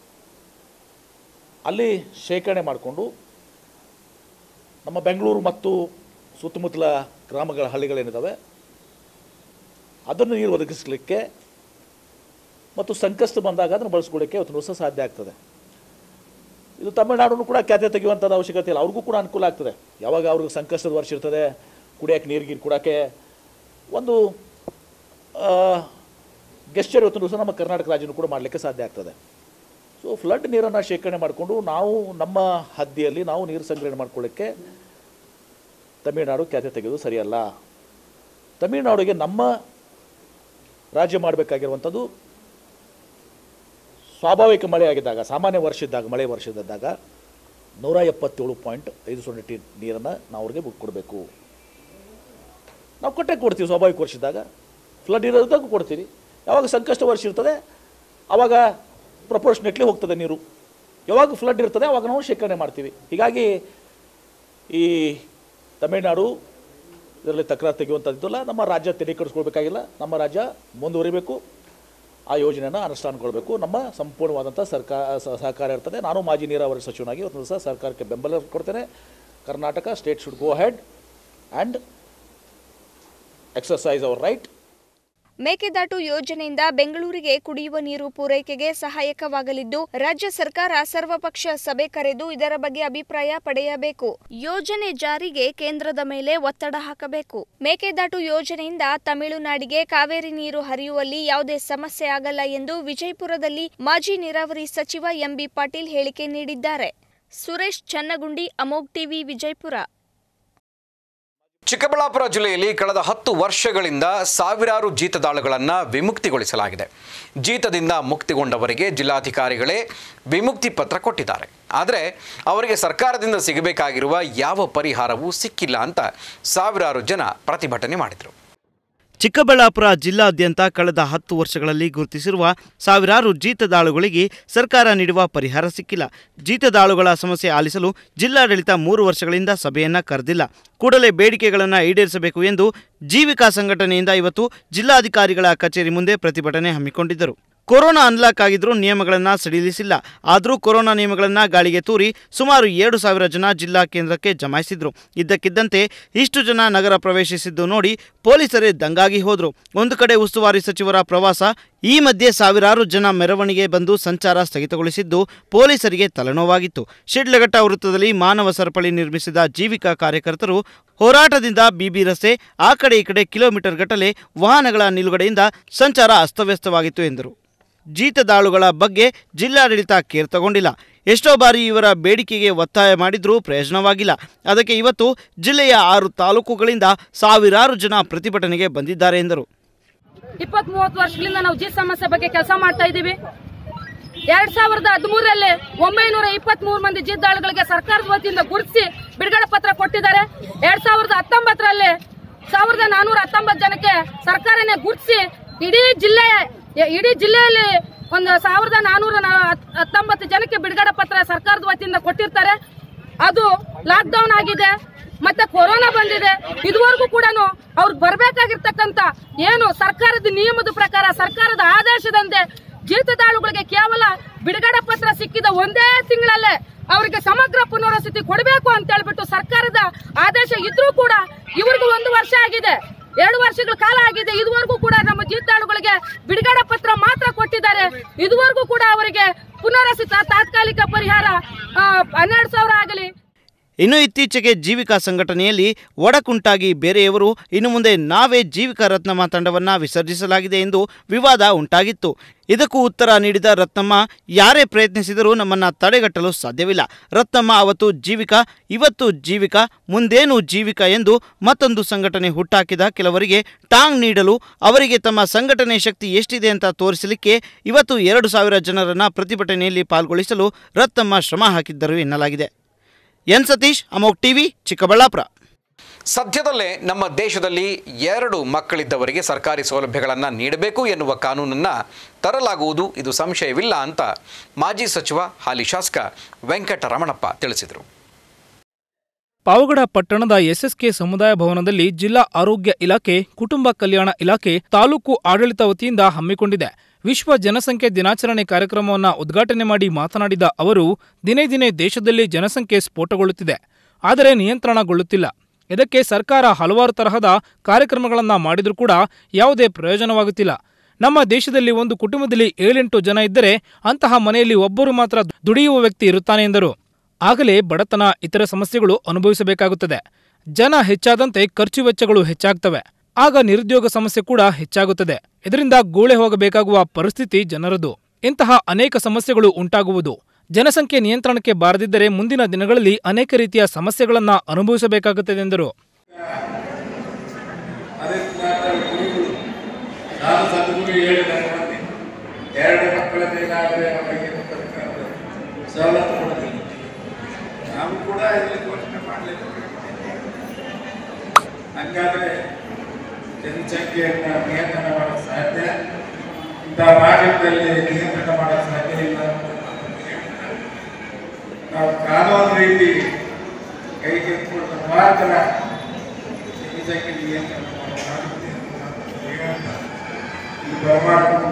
ಅಲ್ಲಿ ಶೇಖರಣೆ ಮಾಡಿಕೊಂಡು ನಮ್ಮ ಬೆಂಗಳೂರು ಮತ್ತು ಸುತ್ತಮುತ್ತಲ ಗ್ರಾಮಗಳ ಹಳ್ಳಿಗಳೇನಿದ್ದಾವೆ ಅದನ್ನು ನೀರು ಒದಗಿಸಲಿಕ್ಕೆ ಮತ್ತು ಸಂಕಷ್ಟ ಬಂದಾಗ ಅದನ್ನು ಬಳಸ್ಕೊಳ್ಳಿಕ್ಕೆ ಇವತ್ತು ದಿವಸ ಸಾಧ್ಯ ಆಗ್ತದೆ ಇದು ತಮಿಳುನಾಡು ಕೂಡ ಖ್ಯಾತೆ ತೆಗೆಯುವಂಥದ್ದು ಅವಶ್ಯಕತೆ ಇಲ್ಲ ಅವ್ರಿಗೂ ಕೂಡ ಅನುಕೂಲ ಆಗ್ತದೆ ಯಾವಾಗ ಅವ್ರಿಗೆ ಸಂಕಷ್ಟದ ವರ್ಷ ಇರ್ತದೆ ಕುಡಿಯೋಕ್ಕೆ ನೀರು ಗೀರು ಕೊಡೋಕ್ಕೆ ಒಂದು ಗೆಸ್ಚರ್ ಇವತ್ತು ದಿವಸ ನಮ್ಮ ಕರ್ನಾಟಕ ರಾಜ್ಯನೂ ಕೂಡ ಮಾಡಲಿಕ್ಕೆ ಸಾಧ್ಯ ಆಗ್ತದೆ ಸೊ ಫ್ಲಡ್ ನೀರನ್ನು ಶೇಖರಣೆ ಮಾಡಿಕೊಂಡು ನಾವು ನಮ್ಮ ಹದ್ದಿಯಲ್ಲಿ ನಾವು ನೀರು ಸಂಗ್ರಹಣೆ ಮಾಡ್ಕೊಳ್ಳಿಕ್ಕೆ ತಮಿಳುನಾಡು ಖ್ಯಾತೆ ತೆಗೆದು ಸರಿಯಲ್ಲ ತಮಿಳುನಾಡಿಗೆ ನಮ್ಮ ರಾಜ್ಯ ಮಾಡಬೇಕಾಗಿರುವಂಥದ್ದು ಸ್ವಾಭಾವಿಕ ಮಳೆ ಆಗಿದ್ದಾಗ ಸಾಮಾನ್ಯ ವರ್ಷ ಇದ್ದಾಗ ಮಳೆ ವರ್ಷ ಇದ್ದಾಗ ನೂರ ಎಪ್ಪತ್ತೇಳು ಪಾಯಿಂಟ್ ಐದು ಸೊನ್ನೆ ಟಿ ನೀರನ್ನು ನಾವು ಅವ್ರಿಗೆ ಬಿಟ್ಟು ಕೊಡಬೇಕು ನಾವು ಕೊಟ್ಟೆ ಕೊಡ್ತೀವಿ ಸ್ವಾಭಾವಿಕ ವರ್ಷ ಇದ್ದಾಗ ಫ್ಲಡ್ ಇರೋದಾಗ ಕೊಡ್ತೀವಿ ಯಾವಾಗ ಸಂಕಷ್ಟ ವರ್ಷ ಇರ್ತದೆ ಆವಾಗ ಪ್ರಪೋರ್ಷನೇಟ್ಲಿ ಹೋಗ್ತದೆ ನೀರು ಯಾವಾಗ ಫ್ಲಡ್ ಇರ್ತದೆ ಅವಾಗ ನಾವು ಶೇಖರಣೆ ಮಾಡ್ತೀವಿ ಹೀಗಾಗಿ ಈ ತಮಿಳುನಾಡು ಇದರಲ್ಲಿ ತಕರಾರು ತೆಗೆಯುವಂಥದ್ದಿಲ್ಲ ನಮ್ಮ ರಾಜ್ಯ ತೆರೆ ಕೆಡಿಸ್ಕೊಳ್ಬೇಕಾಗಿಲ್ಲ ನಮ್ಮ ರಾಜ್ಯ ಮುಂದುವರಿಬೇಕು ಆ ಯೋಜನೆಯನ್ನು ಅನುಷ್ಠಾನಗೊಳ್ಬೇಕು ನಮ್ಮ ಸಂಪೂರ್ಣವಾದಂಥ ಸರ್ಕಾರ ಸ- ಸಹಕಾರ ಇರ್ತದೆ ನಾನು ಮಾಜಿ ನೀರಾವರಿ ಸಚಿವನಾಗಿ ಇವತ್ತು ದಿವಸ ಸರ್ಕಾರಕ್ಕೆ ಬೆಂಬಲ ಕೊಡ್ತೇನೆ Karnataka state should go ahead and exercise our right Mekedatu ಯೋಜನೆಯಿಂದ ಬೆಂಗಳೂರಿಗೆ ಕುಡಿಯುವ ನೀರು ಪೂರೈಕೆಗೆ ಸಹಾಯಕವಾಗಲಿದ್ದು ರಾಜ್ಯ ಸರ್ಕಾರ ಸರ್ವಪಕ್ಷ ಸಭೆ ಕರೆದು ಇದರ ಬಗ್ಗೆ ಅಭಿಪ್ರಾಯ ಪಡೆಯಬೇಕು ಯೋಜನೆ ಜಾರಿಗೆ ಕೇಂದ್ರದ ಮೇಲೆ ಒತ್ತಡ ಹಾಕಬೇಕು ಮೇಕೆದಾಟು ಯೋಜನೆಯಿಂದ ತಮಿಳುನಾಡಿಗೆ ಕಾವೇರಿ ನೀರು ಹರಿಯುವಲ್ಲಿ ಯಾವುದೇ ಸಮಸ್ಯೆ ಆಗಲ್ಲ ಎಂದು ವಿಜಯಪುರದಲ್ಲಿ ಮಾಜಿ ನೀರಾವರಿ ಸಚಿವ ಎಂಬಿ ಪಾಟೀಲ್ ಹೇಳಿಕೆ ನೀಡಿದ್ದಾರೆ ಸುರೇಶ್ ಚನ್ನಗುಂಡಿ ಅಮೋಗ್ ಟಿವಿ ವಿಜಯಪುರ ಚಿಕ್ಕಬಳ್ಳಾಪುರ ಜಿಲ್ಲೆಯಲ್ಲಿ ಕಳೆದ ಹತ್ತು ವರ್ಷಗಳಿಂದ ಸಾವಿರಾರು ಜೀತದಾಳುಗಳನ್ನು ವಿಮುಕ್ತಿಗೊಳಿಸಲಾಗಿದೆ ಜೀತದಿಂದ ಮುಕ್ತಿಗೊಂಡವರಿಗೆ ಜಿಲ್ಲಾಧಿಕಾರಿಗಳೇ ವಿಮುಕ್ತಿ ಪತ್ರ ಕೊಟ್ಟಿದ್ದಾರೆ ಆದರೆ ಅವರಿಗೆ ಸರ್ಕಾರದಿಂದ ಸಿಗಬೇಕಾಗಿರುವ ಯಾವ ಪರಿಹಾರವೂ ಸಿಕ್ಕಿಲ್ಲ ಅಂತ ಸಾವಿರಾರು ಜನ ಪ್ರತಿಭಟನೆ ಮಾಡಿದರು ಚಿಕ್ಕಬಳ್ಳಾಪುರ ಜಿಲ್ಲಾದ್ಯಂತ ಕಳೆದ ಹತ್ತು ವರ್ಷಗಳಲ್ಲಿ ಗುರುತಿಸಿರುವ ಸಾವಿರಾರು ಜೀತದಾಳುಗಳಿಗೆ ಸರ್ಕಾರ ನೀಡುವ ಪರಿಹಾರ ಸಿಕ್ಕಿಲ್ಲ ಜೀತದಾಳುಗಳ ಸಮಸ್ಯೆ ಆಲಿಸಲು ಜಿಲ್ಲಾಡಳಿತ ಮೂರು ವರ್ಷಗಳಿಂದ ಸಭೆಯನ್ನ ಕರೆದಿಲ್ಲ ಕೂಡಲೇ ಬೇಡಿಕೆಗಳನ್ನು ಈಡೇರಿಸಬೇಕು ಎಂದು ಜೀವಿಕಾ ಸಂಘಟನೆಯಿಂದ ಇವತ್ತು ಜಿಲ್ಲಾಧಿಕಾರಿಗಳ ಕಚೇರಿ ಮುಂದೆ ಪ್ರತಿಭಟನೆ ಹಮ್ಮಿಕೊಂಡಿದ್ದರು ಕೊರೋನಾ ಅನ್ಲಾಕ್ ಆಗಿದ್ರೂ ನಿಯಮಗಳನ್ನು ಸಡಿಲಿಸಿಲ್ಲ ಆದರೂ ಕೊರೋನಾ ನಿಯಮಗಳನ್ನು ಗಾಳಿಗೆ ತೂರಿ ಸುಮಾರು ಏಳು ಸಾವಿರ ಜನ ಜಿಲ್ಲಾ ಕೇಂದ್ರಕ್ಕೆ ಜಮಾಯಿಸಿದ್ರು ಇದ್ದಕ್ಕಿದ್ದಂತೆ ಇಷ್ಟು ಜನ ನಗರ ಪ್ರವೇಶಿಸಿದ್ದು ನೋಡಿ ಪೊಲೀಸರೇ ದಂಗಾಗಿ ಹೋದ್ರು ಒಂದು ಕಡೆ ಉಸ್ತುವಾರಿ ಸಚಿವರ ಪ್ರವಾಸ ಈ ಮಧ್ಯೆ ಸಾವಿರಾರು ಜನ ಮೆರವಣಿಗೆ ಬಂದು ಸಂಚಾರ ಸ್ಥಗಿತಗೊಳಿಸಿದ್ದು ಪೊಲೀಸರಿಗೆ ತಲೆನೋವಾಗಿತ್ತು ಶಿಡ್ಲಘಟ್ಟ ವೃತ್ತದಲ್ಲಿ ಮಾನವ ಸರಪಳಿ ನಿರ್ಮಿಸಿದ ಜೀವಿಕಾ ಕಾರ್ಯಕರ್ತರು ಹೋರಾಟದಿಂದ ಬಿಬಿ ರಸ್ತೆ ಆ ಕಡೆ ಈ ಕಡೆ ಕಿಲೋಮೀಟರ್ ಗಟ್ಟಲೆ ವಾಹನಗಳ ನಿಲುಗಡೆಯಿಂದ ಸಂಚಾರ ಅಸ್ತವ್ಯಸ್ತವಾಗಿತ್ತು ಎಂದರು ಜೀತದಾಳುಗಳ ಬಗ್ಗೆ ಜಿಲ್ಲಾಡಳಿತ ಕೇರ್ ತಗೊಂಡಿಲ್ಲ ಎಷ್ಟೋ ಬಾರಿ ಇವರ ಬೇಡಿಕೆಗೆ ಒತ್ತಾಯ ಮಾಡಿದ್ರೂ ಪ್ರಯೋಜನವಾಗಿಲ್ಲ ಅದಕ್ಕೆ ಇವತ್ತು ಜಿಲ್ಲೆಯ ಆರು ತಾಲೂಕುಗಳಿಂದ ಸಾವಿರಾರು ಜನ ಪ್ರತಿಭಟನೆಗೆ ಬಂದಿದ್ದಾರೆ ಎಂದರು ಇಪ್ಪತ್ ಮೂವತ್ತು ವರ್ಷಗಳಿಂದ ನಾವು ಜಿ ಸಮಸ್ಯೆ ಬಗ್ಗೆ ಕೆಲಸ ಮಾಡ್ತಾ ಇದ್ದೀವಿ ಎರಡ್ ಸಾವಿರದ ಹದಿಮೂರರಲ್ಲಿ ಒಂಬೈನೂರ ಇಪ್ಪತ್ತ್ ಮೂರು ಮಂದಿ ಜಿದ್ದಾಳುಗಳಿಗೆ ಸರ್ಕಾರದ ವತಿಯಿಂದ ಗುರುತಿಸಿ ಬಿಡುಗಡೆ ಪತ್ರ ಕೊಟ್ಟಿದ್ದಾರೆ ಎರಡ್ ಸಾವಿರದ ಹತ್ತೊಂಬತ್ತರಲ್ಲಿ ಸಾವಿರದ ನಾನೂರ ಹತ್ತೊಂಬತ್ತು ಜನಕ್ಕೆ ಸರ್ಕಾರನೇ ಗುರುತಿಸಿ ಇಡೀ ಜಿಲ್ಲೆ ಇಡೀ ಜಿಲ್ಲೆಯಲ್ಲಿ ಒಂದು ಸಾವಿರದ ನಾನೂರ ಹತ್ತೊಂಬತ್ತು ಜನಕ್ಕೆ ಬಿಡುಗಡೆ ಪತ್ರ ಸರ್ಕಾರದ ವತಿಯಿಂದ ಕೊಟ್ಟಿರ್ತಾರೆ ಅದು ಲಾಕ್ಡೌನ್ ಆಗಿದೆ ಮತ್ತೆ ಕೊರೋನಾ ಬಂದಿದೆ ಇದುವರೆಗೂ ಕೂಡ ಅವ್ರಿಗೆ ಬರ್ಬೇಕಾಗಿರ್ತಕ್ಕಂತ ಏನು ಸರ್ಕಾರದ ನಿಯಮದ ಪ್ರಕಾರ ಸರ್ಕಾರದ ಆದೇಶದಂತೆ ಜೀತದಾಳುಗಳಿಗೆ ಕೇವಲ ಬಿಡುಗಡೆ ಪತ್ರ ಸಿಕ್ಕಿದ ಒಂದೇ ತಿಂಗಳಲ್ಲೇ ಅವರಿಗೆ ಸಮಗ್ರ ಪುನರ್ವಸತಿ ಕೊಡಬೇಕು ಅಂತ ಹೇಳ್ಬಿಟ್ಟು ಸರ್ಕಾರದ ಆದೇಶ ಇದ್ರೂ ಕೂಡ ಇವ್ರಿಗೂ ಒಂದು ವರ್ಷ ಆಗಿದೆ ಎರಡು ವರ್ಷಗಳ ಕಾಲ ಆಗಿದೆ ಇದುವರೆಗೂ ಕೂಡ ನಮ್ಮ ಜೀತಾಳುಗಳಿಗೆ ಬಿಡುಗಡೆ ಪತ್ರ ಮಾತ್ರ ಕೊಟ್ಟಿದ್ದಾರೆ ಇದುವರೆಗೂ ಕೂಡ ಅವರಿಗೆ ಪುನರ್ವಸತಿ ತಾತ್ಕಾಲಿಕ ಪರಿಹಾರ ಆ, ಹನ್ನೆರಡು ಸಾವಿರ ಆಗಲಿ ಇನ್ನು ಇತ್ತೀಚೆಗೆ ಜೀವಿಕಾ ಸಂಘಟನೆಯಲ್ಲಿ ಒಡಕುಂಟಾಗಿ ಬೇರೆಯವರು ಇನ್ನು ಮುಂದೆ ನಾವೇ ಜೀವಿಕಾ ರತ್ನಮ್ಮ ತಂಡವನ್ನು ವಿಸರ್ಜಿಸಲಾಗಿದೆ ಎಂದು ವಿವಾದ ಉಂಟಾಗಿತ್ತು ಇದಕ್ಕೂ ಉತ್ತರ ನೀಡಿದ ರತ್ನಮ್ಮ ಯಾರೇ ಪ್ರಯತ್ನಿಸಿದರೂ ನಮ್ಮನ್ನು ತಡೆಗಟ್ಟಲು ಸಾಧ್ಯವಿಲ್ಲ ರತ್ನಮ್ಮ ಅವತ್ತು ಜೀವಿಕಾ ಇವತ್ತು ಜೀವಿಕಾ ಮುಂದೇನು ಜೀವಿಕಾ ಎಂದು ಮತ್ತೊಂದು ಸಂಘಟನೆ ಹುಟ್ಟಾಕಿದ ಕೆಲವರಿಗೆ ಟಾಂಗ್ ನೀಡಲು ಅವರಿಗೆ ತಮ್ಮ ಸಂಘಟನೆ ಶಕ್ತಿ ಎಷ್ಟಿದೆ ಅಂತ ತೋರಿಸಲಿಕ್ಕೆ ಇವತ್ತು ಎರಡು ಸಾವಿರ ಜನರನ್ನ ಪ್ರತಿಭಟನೆಯಲ್ಲಿ ಪಾಲ್ಗೊಳಿಸಲು ರತ್ನಮ್ಮ ಶ್ರಮ ಹಾಕಿದ್ದರು ಎನ್ನಲಾಗಿದೆ ಎನ್ ಸತೀಶ್ ಅಮೋಕ್ ಟಿವಿ ಚಿಕ್ಕಬಳ್ಳಾಪುರ ಸದ್ಯದಲ್ಲೇ ನಮ್ಮ ದೇಶದಲ್ಲಿ ಎರಡು ಮಕ್ಕಳಿದ್ದವರಿಗೆ ಸರ್ಕಾರಿ ಸೌಲಭ್ಯಗಳನ್ನು ನೀಡಬೇಕು ಎನ್ನುವ ಕಾನೂನನ್ನು ತರಲಾಗುವುದು ಇದು ಸಂಶಯವಿಲ್ಲ ಅಂತ ಮಾಜಿ ಸಚಿವ ಹಾಲಿ ಶಾಸಕ ವೆಂಕಟರಮಣಪ್ಪ ತಿಳಿಸಿದರು ಪಾವಗಡ ಪಟ್ಟಣದ ಎಸ್ಎಸ್ಕೆ ಸಮುದಾಯ ಭವನದಲ್ಲಿ ಜಿಲ್ಲಾ ಆರೋಗ್ಯ ಇಲಾಖೆ ಕುಟುಂಬ ಕಲ್ಯಾಣ ಇಲಾಖೆ ತಾಲೂಕು ಆಡಳಿತ ವತಿಯಿಂದ ಹಮ್ಮಿಕೊಂಡಿದೆ ವಿಶ್ವ ಜನಸಂಖ್ಯೆ ದಿನಾಚರಣೆ ಕಾರ್ಯಕ್ರಮವನ್ನು ಉದ್ಘಾಟನೆ ಮಾಡಿ ಮಾತನಾಡಿದ ಅವರು ದಿನೇ ದಿನೇ ದೇಶದಲ್ಲಿ ಜನಸಂಖ್ಯೆ ಸ್ಫೋಟಗೊಳ್ಳುತ್ತಿದೆ ಆದರೆ ನಿಯಂತ್ರಣಗೊಳ್ಳುತ್ತಿಲ್ಲ ಇದಕ್ಕೆ ಸರ್ಕಾರ ಹಲವಾರು ತರಹದ ಕಾರ್ಯಕ್ರಮಗಳನ್ನು ಮಾಡಿದರೂ ಕೂಡ ಯಾವುದೇ ಪ್ರಯೋಜನವಾಗುತ್ತಿಲ್ಲ ನಮ್ಮ ದೇಶದಲ್ಲಿ ಒಂದು ಕುಟುಂಬದಲ್ಲಿ ಏಳೆಂಟು ಜನ ಇದ್ದರೆ ಅಂತಹ ಮನೆಯಲ್ಲಿ ಒಬ್ಬರು ಮಾತ್ರ ದುಡಿಯುವ ವ್ಯಕ್ತಿ ಇರುತ್ತಾನೆ ಎಂದರು ಆಗಲೇ ಬಡತನ ಇತರ ಸಮಸ್ಯೆಗಳು ಅನುಭವಿಸಬೇಕಾಗುತ್ತದೆ ಜನ ಹೆಚ್ಚಾದಂತೆ ಖರ್ಚು ವೆಚ್ಚಗಳು ಹೆಚ್ಚಾಗ್ತವೆ ಆಗ ನಿರುದ್ಯೋಗ ಸಮಸ್ಯೆ ಕೂಡ ಹೆಚ್ಚಾಗುತ್ತದೆ ಇದರಿಂದ ಗೂಳೆ ಹೋಗಬೇಕಾಗುವ ಪರಿಸ್ಥಿತಿ ಜನರದು ಇಂತಹ ಅನೇಕ ಸಮಸ್ಯೆಗಳು ಉಂಟಾಗುವುದು ಜನಸಂಖ್ಯೆ ನಿಯಂತ್ರಣಕ್ಕೆ ಬಾರದಿದ್ದರೆ ಮುಂದಿನ ದಿನಗಳಲ್ಲಿ ಅನೇಕ ರೀತಿಯ ಸಮಸ್ಯೆಗಳನ್ನ ಅನುಭವಿಸಬೇಕಾಗುತ್ತದೆ ಎಂದರು ನಾನು ಸದ್ಗುರು ಹೇಳಿದೆ ಮಂದಿ ಎರಡು ಮಕ್ಕಳ ಮೇಲಾದರೆ ಅವರಿಗೆ ಸವಲತ್ತು ಕೊಡ್ತೀನಿ ನಾವು ಕೂಡ ಇಲ್ಲಿ ಘೋಷಣೆ ಮಾಡಲಿಲ್ಲ ಹಂಗಾದ್ರೆ ಜನಸಂಖ್ಯೆಯನ್ನು ನಿಯಂತ್ರಣ ಮಾಡಲು ಸಾಧ್ಯ ಇಂಥ ಭಾಗದಲ್ಲಿ ನಿಯಂತ್ರಣ ಮಾಡಲು ಸಾಧ್ಯ ಇಲ್ಲ ನಾವು ಕಾನೂನು ರೀತಿ ಕೈಗೆತ್ತಿಕೊಂಡು ಮಾತ್ರ ಜನಸಂಖ್ಯೆ ನಿಯಂತ್ರಣ ಮಾಡಲಾಗುತ್ತದೆ ಅಂತ ನಾನು ಹೇಳ್ತಾ ಈ ಬರಮಾಡಿಕೊಂಡು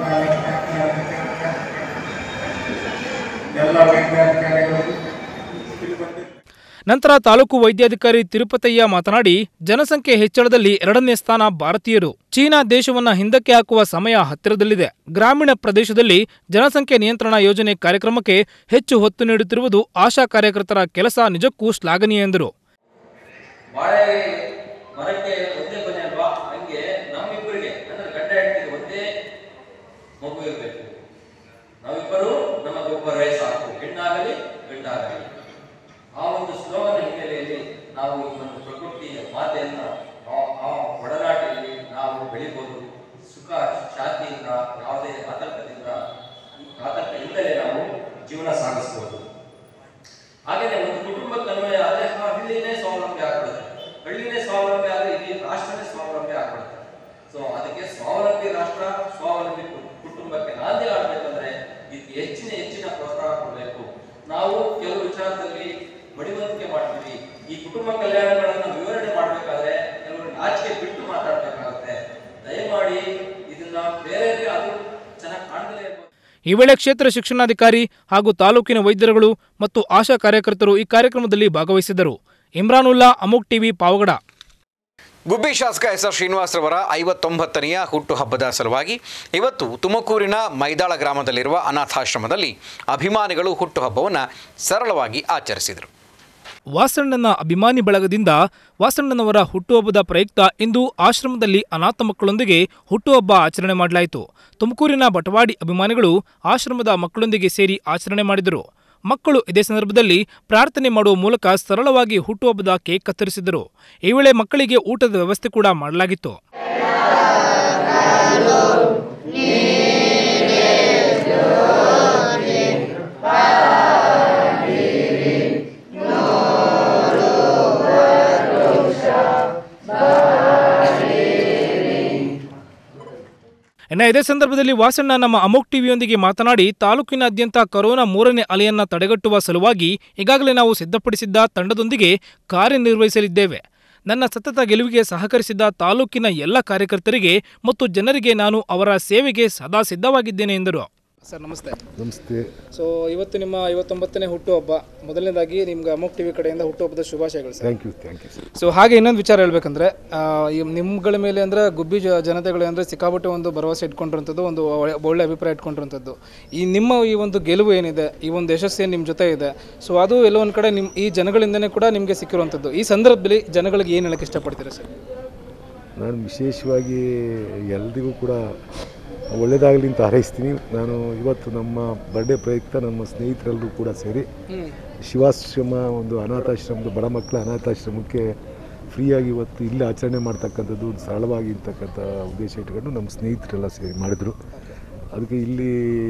ಎಲ್ಲ ವೈಜ್ಞಾನಿಕಗಳು ಇಲ್ಲಿ ಬಂದಿದ್ದಾರೆ ನಂತರ ತಾಲೂಕು ವೈದ್ಯಾಧಿಕಾರಿ ತಿರುಪತಯ್ಯ ಮಾತನಾಡಿ ಜನಸಂಖ್ಯೆ ಹೆಚ್ಚಳದಲ್ಲಿ ಎರಡನೇ ಸ್ಥಾನ ಭಾರತೀಯರು ಚೀನಾ ದೇಶವನ್ನ ಹಿಂದಕ್ಕೆ ಹಾಕುವ ಸಮಯ ಹತ್ತಿರದಲ್ಲಿದೆ ಗ್ರಾಮೀಣ ಪ್ರದೇಶದಲ್ಲಿ ಜನಸಂಖ್ಯೆ ನಿಯಂತ್ರಣ ಯೋಜನೆ ಕಾರ್ಯಕ್ರಮಕ್ಕೆ ಹೆಚ್ಚು ಹೊತ್ತು ನೀಡುತ್ತಿರುವುದು ಆಶಾ ಕಾರ್ಯಕರ್ತರ ಕೆಲಸ ನಿಜಕ್ಕೂ ಶ್ಲಾಘನೀಯ ಎಂದರು ಬಾಳೆ ಮರಕ್ಕೆ ಒಂದೇ ಕೊನೆ ಅಲ್ವಾ ಹಂಗೆ ನಮ್ಮಿಬ್ಬರಿಗೆ ಅಂದ್ರೆ ಗಂಡ ಹೆಂಡತಿಗೆ ಒಂದೇ ಮಗು ಇರಬೇಕು ನಾವಿಬ್ಬರು ನಮಗೊಬ್ಬರೇ ಸಾಕು ಹೆಣ್ಣಾಗಲಿ ಗಂಡಾಗಲಿ ಆ ಒಂದು ಸ್ಲೋಗನ್ ಹಿನ್ನೆಲೆಯಲ್ಲಿ ನಾವು ಈ ಒಂದು ಪ್ರಕೃತಿಯ ಮಾತೆಯನ್ನ ಆ- ಆ ಒಡನಾಟದಲ್ಲಿ ನಾವು ಬೆಳಿಬೋದು ಸುಖ ಶಾಂತಿಯಿಂದ ಯಾವುದೇ ಆತಂಕದಿಂದ ಆತಂಕ ಇಲ್ಲದೆ ನಾವು ಜೀವನ ಸಾಗಿಸಬಹುದು ಹಾಗೇನೆ ಒಂದು ಕುಟುಂಬಕ್ಕೆ ಅನ್ವಯ ಆದ್ರೆ ಆ ಹಳ್ಳಿನೇ ಸ್ವಾವಲಂಬಿ ಆಗ್ಬಿಡುತ್ತೆ ಹಳ್ಳಿನೇ ಸ್ವಾವಲಂಬಿ ಆದ್ರೆ ಇಡೀ ರಾಷ್ಟ್ರನೇ ಸ್ವಾವಲಂಬಿ ಆಗ್ಬಿಡುತ್ತೆ ಸೊ ಅದಕ್ಕೆ ಸ್ವಾವಲಂಬಿ ರಾಷ್ಟ್ರ ಸ್ವಾವಲಂಬಿ ಕು- ಕುಟುಂಬಕ್ಕೆ ನಾಂದಿ ಆಗ್ಬೇಕಂದ್ರೆ ಇದಕ್ಕೆ ಹೆಚ್ಚಿನ ಹೆಚ್ಚಿನ ಪ್ರೋತ್ಸಾಹ ಕೊಡಬೇಕು ನಾವು ಕೆಲವು ವಿಚಾರದಲ್ಲಿ ಮಡಿವಂತಿಕೆ ಮಾಡ್ತೀವಿ ಈ ಕುಟುಂಬ ಕಲ್ಯಾಣಗಳನ್ನು ವಿವರಣೆ ಮಾಡಬೇಕಾದ್ರೆ ಕೆಲವರು ನಾಚಿಕೆ ಬಿಟ್ಟು ಮಾತಾಡ್ಬೇಕಾಗುತ್ತೆ ದಯಮಾಡಿ ಇದನ್ನ ಬೇರೆ ಅದು ಚೆನ್ನಾಗಿ ಕಾಣ್ದಲೇ ಇರ್ಬೋದು ಈ ವೇಳೆ ಕ್ಷೇತ್ರ ಶಿಕ್ಷಣಾಧಿಕಾರಿ ಹಾಗೂ ತಾಲೂಕಿನ ವೈದ್ಯರುಗಳು ಮತ್ತು ಆಶಾ ಕಾರ್ಯಕರ್ತರು ಈ ಕಾರ್ಯಕ್ರಮದಲ್ಲಿ ಭಾಗವಹಿಸಿದ್ದರು ಇಮ್ರಾನುಲ್ಲಾ ಅಮುಕ್ ಟಿವಿ ಪಾವಗಡ ಗುಬ್ಬಿ ಶಾಸಕ ಎಸ್ ಆರ್ ಶ್ರೀನಿವಾಸರವರ ಐವತ್ತೊಂಬತ್ತನೆಯ ಹುಟ್ಟುಹಬ್ಬದ ಸಲುವಾಗಿ ಇವತ್ತು ತುಮಕೂರಿನ ಮೈದಾಳ ಗ್ರಾಮದಲ್ಲಿರುವ ಅನಾಥಾಶ್ರಮದಲ್ಲಿ ಅಭಿಮಾನಿಗಳು ಹುಟ್ಟುಹಬ್ಬವನ್ನು ಸರಳವಾಗಿ ಆಚರಿಸಿದರು ವಾಸಣ್ಣನ ಅಭಿಮಾನಿ ಬಳಗದಿಂದ ವಾಸಣ್ಣನವರ ಹುಟ್ಟುಹಬ್ಬದ ಪ್ರಯುಕ್ತ ಇಂದು ಆಶ್ರಮದಲ್ಲಿ ಅನಾಥ ಮಕ್ಕಳೊಂದಿಗೆ ಹುಟ್ಟುಹಬ್ಬ ಆಚರಣೆ ಮಾಡಲಾಯಿತು ತುಮಕೂರಿನ ಬಟವಾಡಿ ಅಭಿಮಾನಿಗಳು ಆಶ್ರಮದ ಮಕ್ಕಳೊಂದಿಗೆ ಸೇರಿ ಆಚರಣೆ ಮಾಡಿದರು ಮಕ್ಕಳು ಇದೇ ಸಂದರ್ಭದಲ್ಲಿ ಪ್ರಾರ್ಥನೆ ಮಾಡುವ ಮೂಲಕ ಸರಳವಾಗಿ ಹುಟ್ಟುಹಬ್ಬದ ಕೇಕ್ ಕತ್ತರಿಸಿದರು ಈ ವೇಳೆ ಮಕ್ಕಳಿಗೆ ಊಟದ ವ್ಯವಸ್ಥೆ ಕೂಡ ಮಾಡಲಾಗಿತ್ತು ಇನ್ನು ಇದೇ ಸಂದರ್ಭದಲ್ಲಿ ವಾಸಣ್ಣ ನಮ್ಮ ಅಮೋಕ್ ಟಿವಿಯೊಂದಿಗೆ ಮಾತನಾಡಿ ತಾಲೂಕಿನಾದ್ಯಂತ ಕೊರೋನಾ ಮೂರನೇ ಅಲೆಯನ್ನ ತಡೆಗಟ್ಟುವ ಸಲುವಾಗಿ ಈಗಾಗಲೇ ನಾವು ಸಿದ್ಧಪಡಿಸಿದ್ದ ತಂಡದೊಂದಿಗೆ ಕಾರ್ಯನಿರ್ವಹಿಸಲಿದ್ದೇವೆ ನನ್ನ ಸತತ ಗೆಲುವಿಗೆ ಸಹಕರಿಸಿದ್ದ ತಾಲೂಕಿನ ಎಲ್ಲ ಕಾರ್ಯಕರ್ತರಿಗೆ ಮತ್ತು ಜನರಿಗೆ ನಾನು ಅವರ ಸೇವೆಗೆ ಸದಾ ಸಿದ್ಧವಾಗಿದ್ದೇನೆ ಎಂದರು ಸರ್ ನಮಸ್ತೆ ನಮಸ್ತೆ ಸೊ ಇವತ್ತು ನಿಮ್ಮ ಐವತ್ತೊಂಬತ್ತನೇ ಹುಟ್ಟುಹಬ್ಬ ಮೊದಲನೇದಾಗಿ ನಿಮ್ಗೆ ಅಮೋಕ್ ಟಿವಿ ಕಡೆಯಿಂದ ಹುಟ್ಟುಹಬ್ಬದ ಶುಭಾಶಯಗಳು sir thank you thank you sir so ಹಾಗೆ ಇನ್ನೊಂದು ವಿಚಾರ ಹೇಳ್ಬೇಕಂದ್ರೆ ಆ, ಈ ನಿಮ್ಗಳ ಮೇಲೆ ಅಂದ್ರೆ ಗುಬ್ಬಿ ಜ ಜನತೆಗಳು ಅಂದರೆ ಸಿಕ್ಕಾಪಟ್ಟೆ ಒಂದು ಭರವಸೆ ಇಟ್ಕೊಂಡಿರುವಂಥದ್ದು ಒಂದು ಒಳ್ಳೆ- ಒಳ್ಳೆ ಅಭಿಪ್ರಾಯ ಇಟ್ಕೊಂಡಿರುವಂಥದ್ದು ಈ ನಿಮ್ಮ ಈ ಒಂದು ಗೆಲುವು ಏನಿದೆ ಈ ಒಂದು ಯಶಸ್ಸು ಏನು ನಿಮ್ಮ ಜೊತೆ ಇದೆ ಸೊ ಅದು ಎಲ್ಲೋ ಒಂದು ಕಡೆ ನಿಮ್ಮ ಈ ಜನಗಳಿಂದನೇ ಕೂಡ ನಿಮಗೆ ಸಿಕ್ಕಿರುವಂಥದ್ದು ಈ ಸಂದರ್ಭದಲ್ಲಿ ಜನಗಳಿಗೆ ಏನು ಹೇಳಕ್ಕೆ ಇಷ್ಟಪಡ್ತೀರಾ ಸರ್ ನಾನು ವಿಶೇಷವಾಗಿ ಎಲ್ರಿಗೂ ಕೂಡ ಒಳ್ಳೆಯದಾಗಲಿ ಅಂತ ಹಾರೈಸ್ತೀನಿ ನಾನು ಇವತ್ತು ನಮ್ಮ ಬರ್ಡೇ ಪ್ರಯುಕ್ತ ನಮ್ಮ ಸ್ನೇಹಿತರೆಲ್ಲರೂ ಕೂಡ ಸೇರಿ ಶಿವಾಶ್ರಮ ಒಂದು ಅನಾಥಾಶ್ರಮದ ಬಡ ಮಕ್ಕಳ ಅನಾಥಾಶ್ರಮಕ್ಕೆ ಫ್ರೀಯಾಗಿ ಇವತ್ತು ಇಲ್ಲಿ ಆಚರಣೆ ಮಾಡ್ತಕ್ಕಂಥದ್ದು ಒಂದು ಸರಳವಾಗಿ ಇರ್ತಕ್ಕಂಥ ಉದ್ದೇಶ ಇಟ್ಕೊಂಡು ನಮ್ಮ ಸ್ನೇಹಿತರೆಲ್ಲ ಸೇರಿ ಮಾಡಿದರು ಅದಕ್ಕೆ ಇಲ್ಲಿ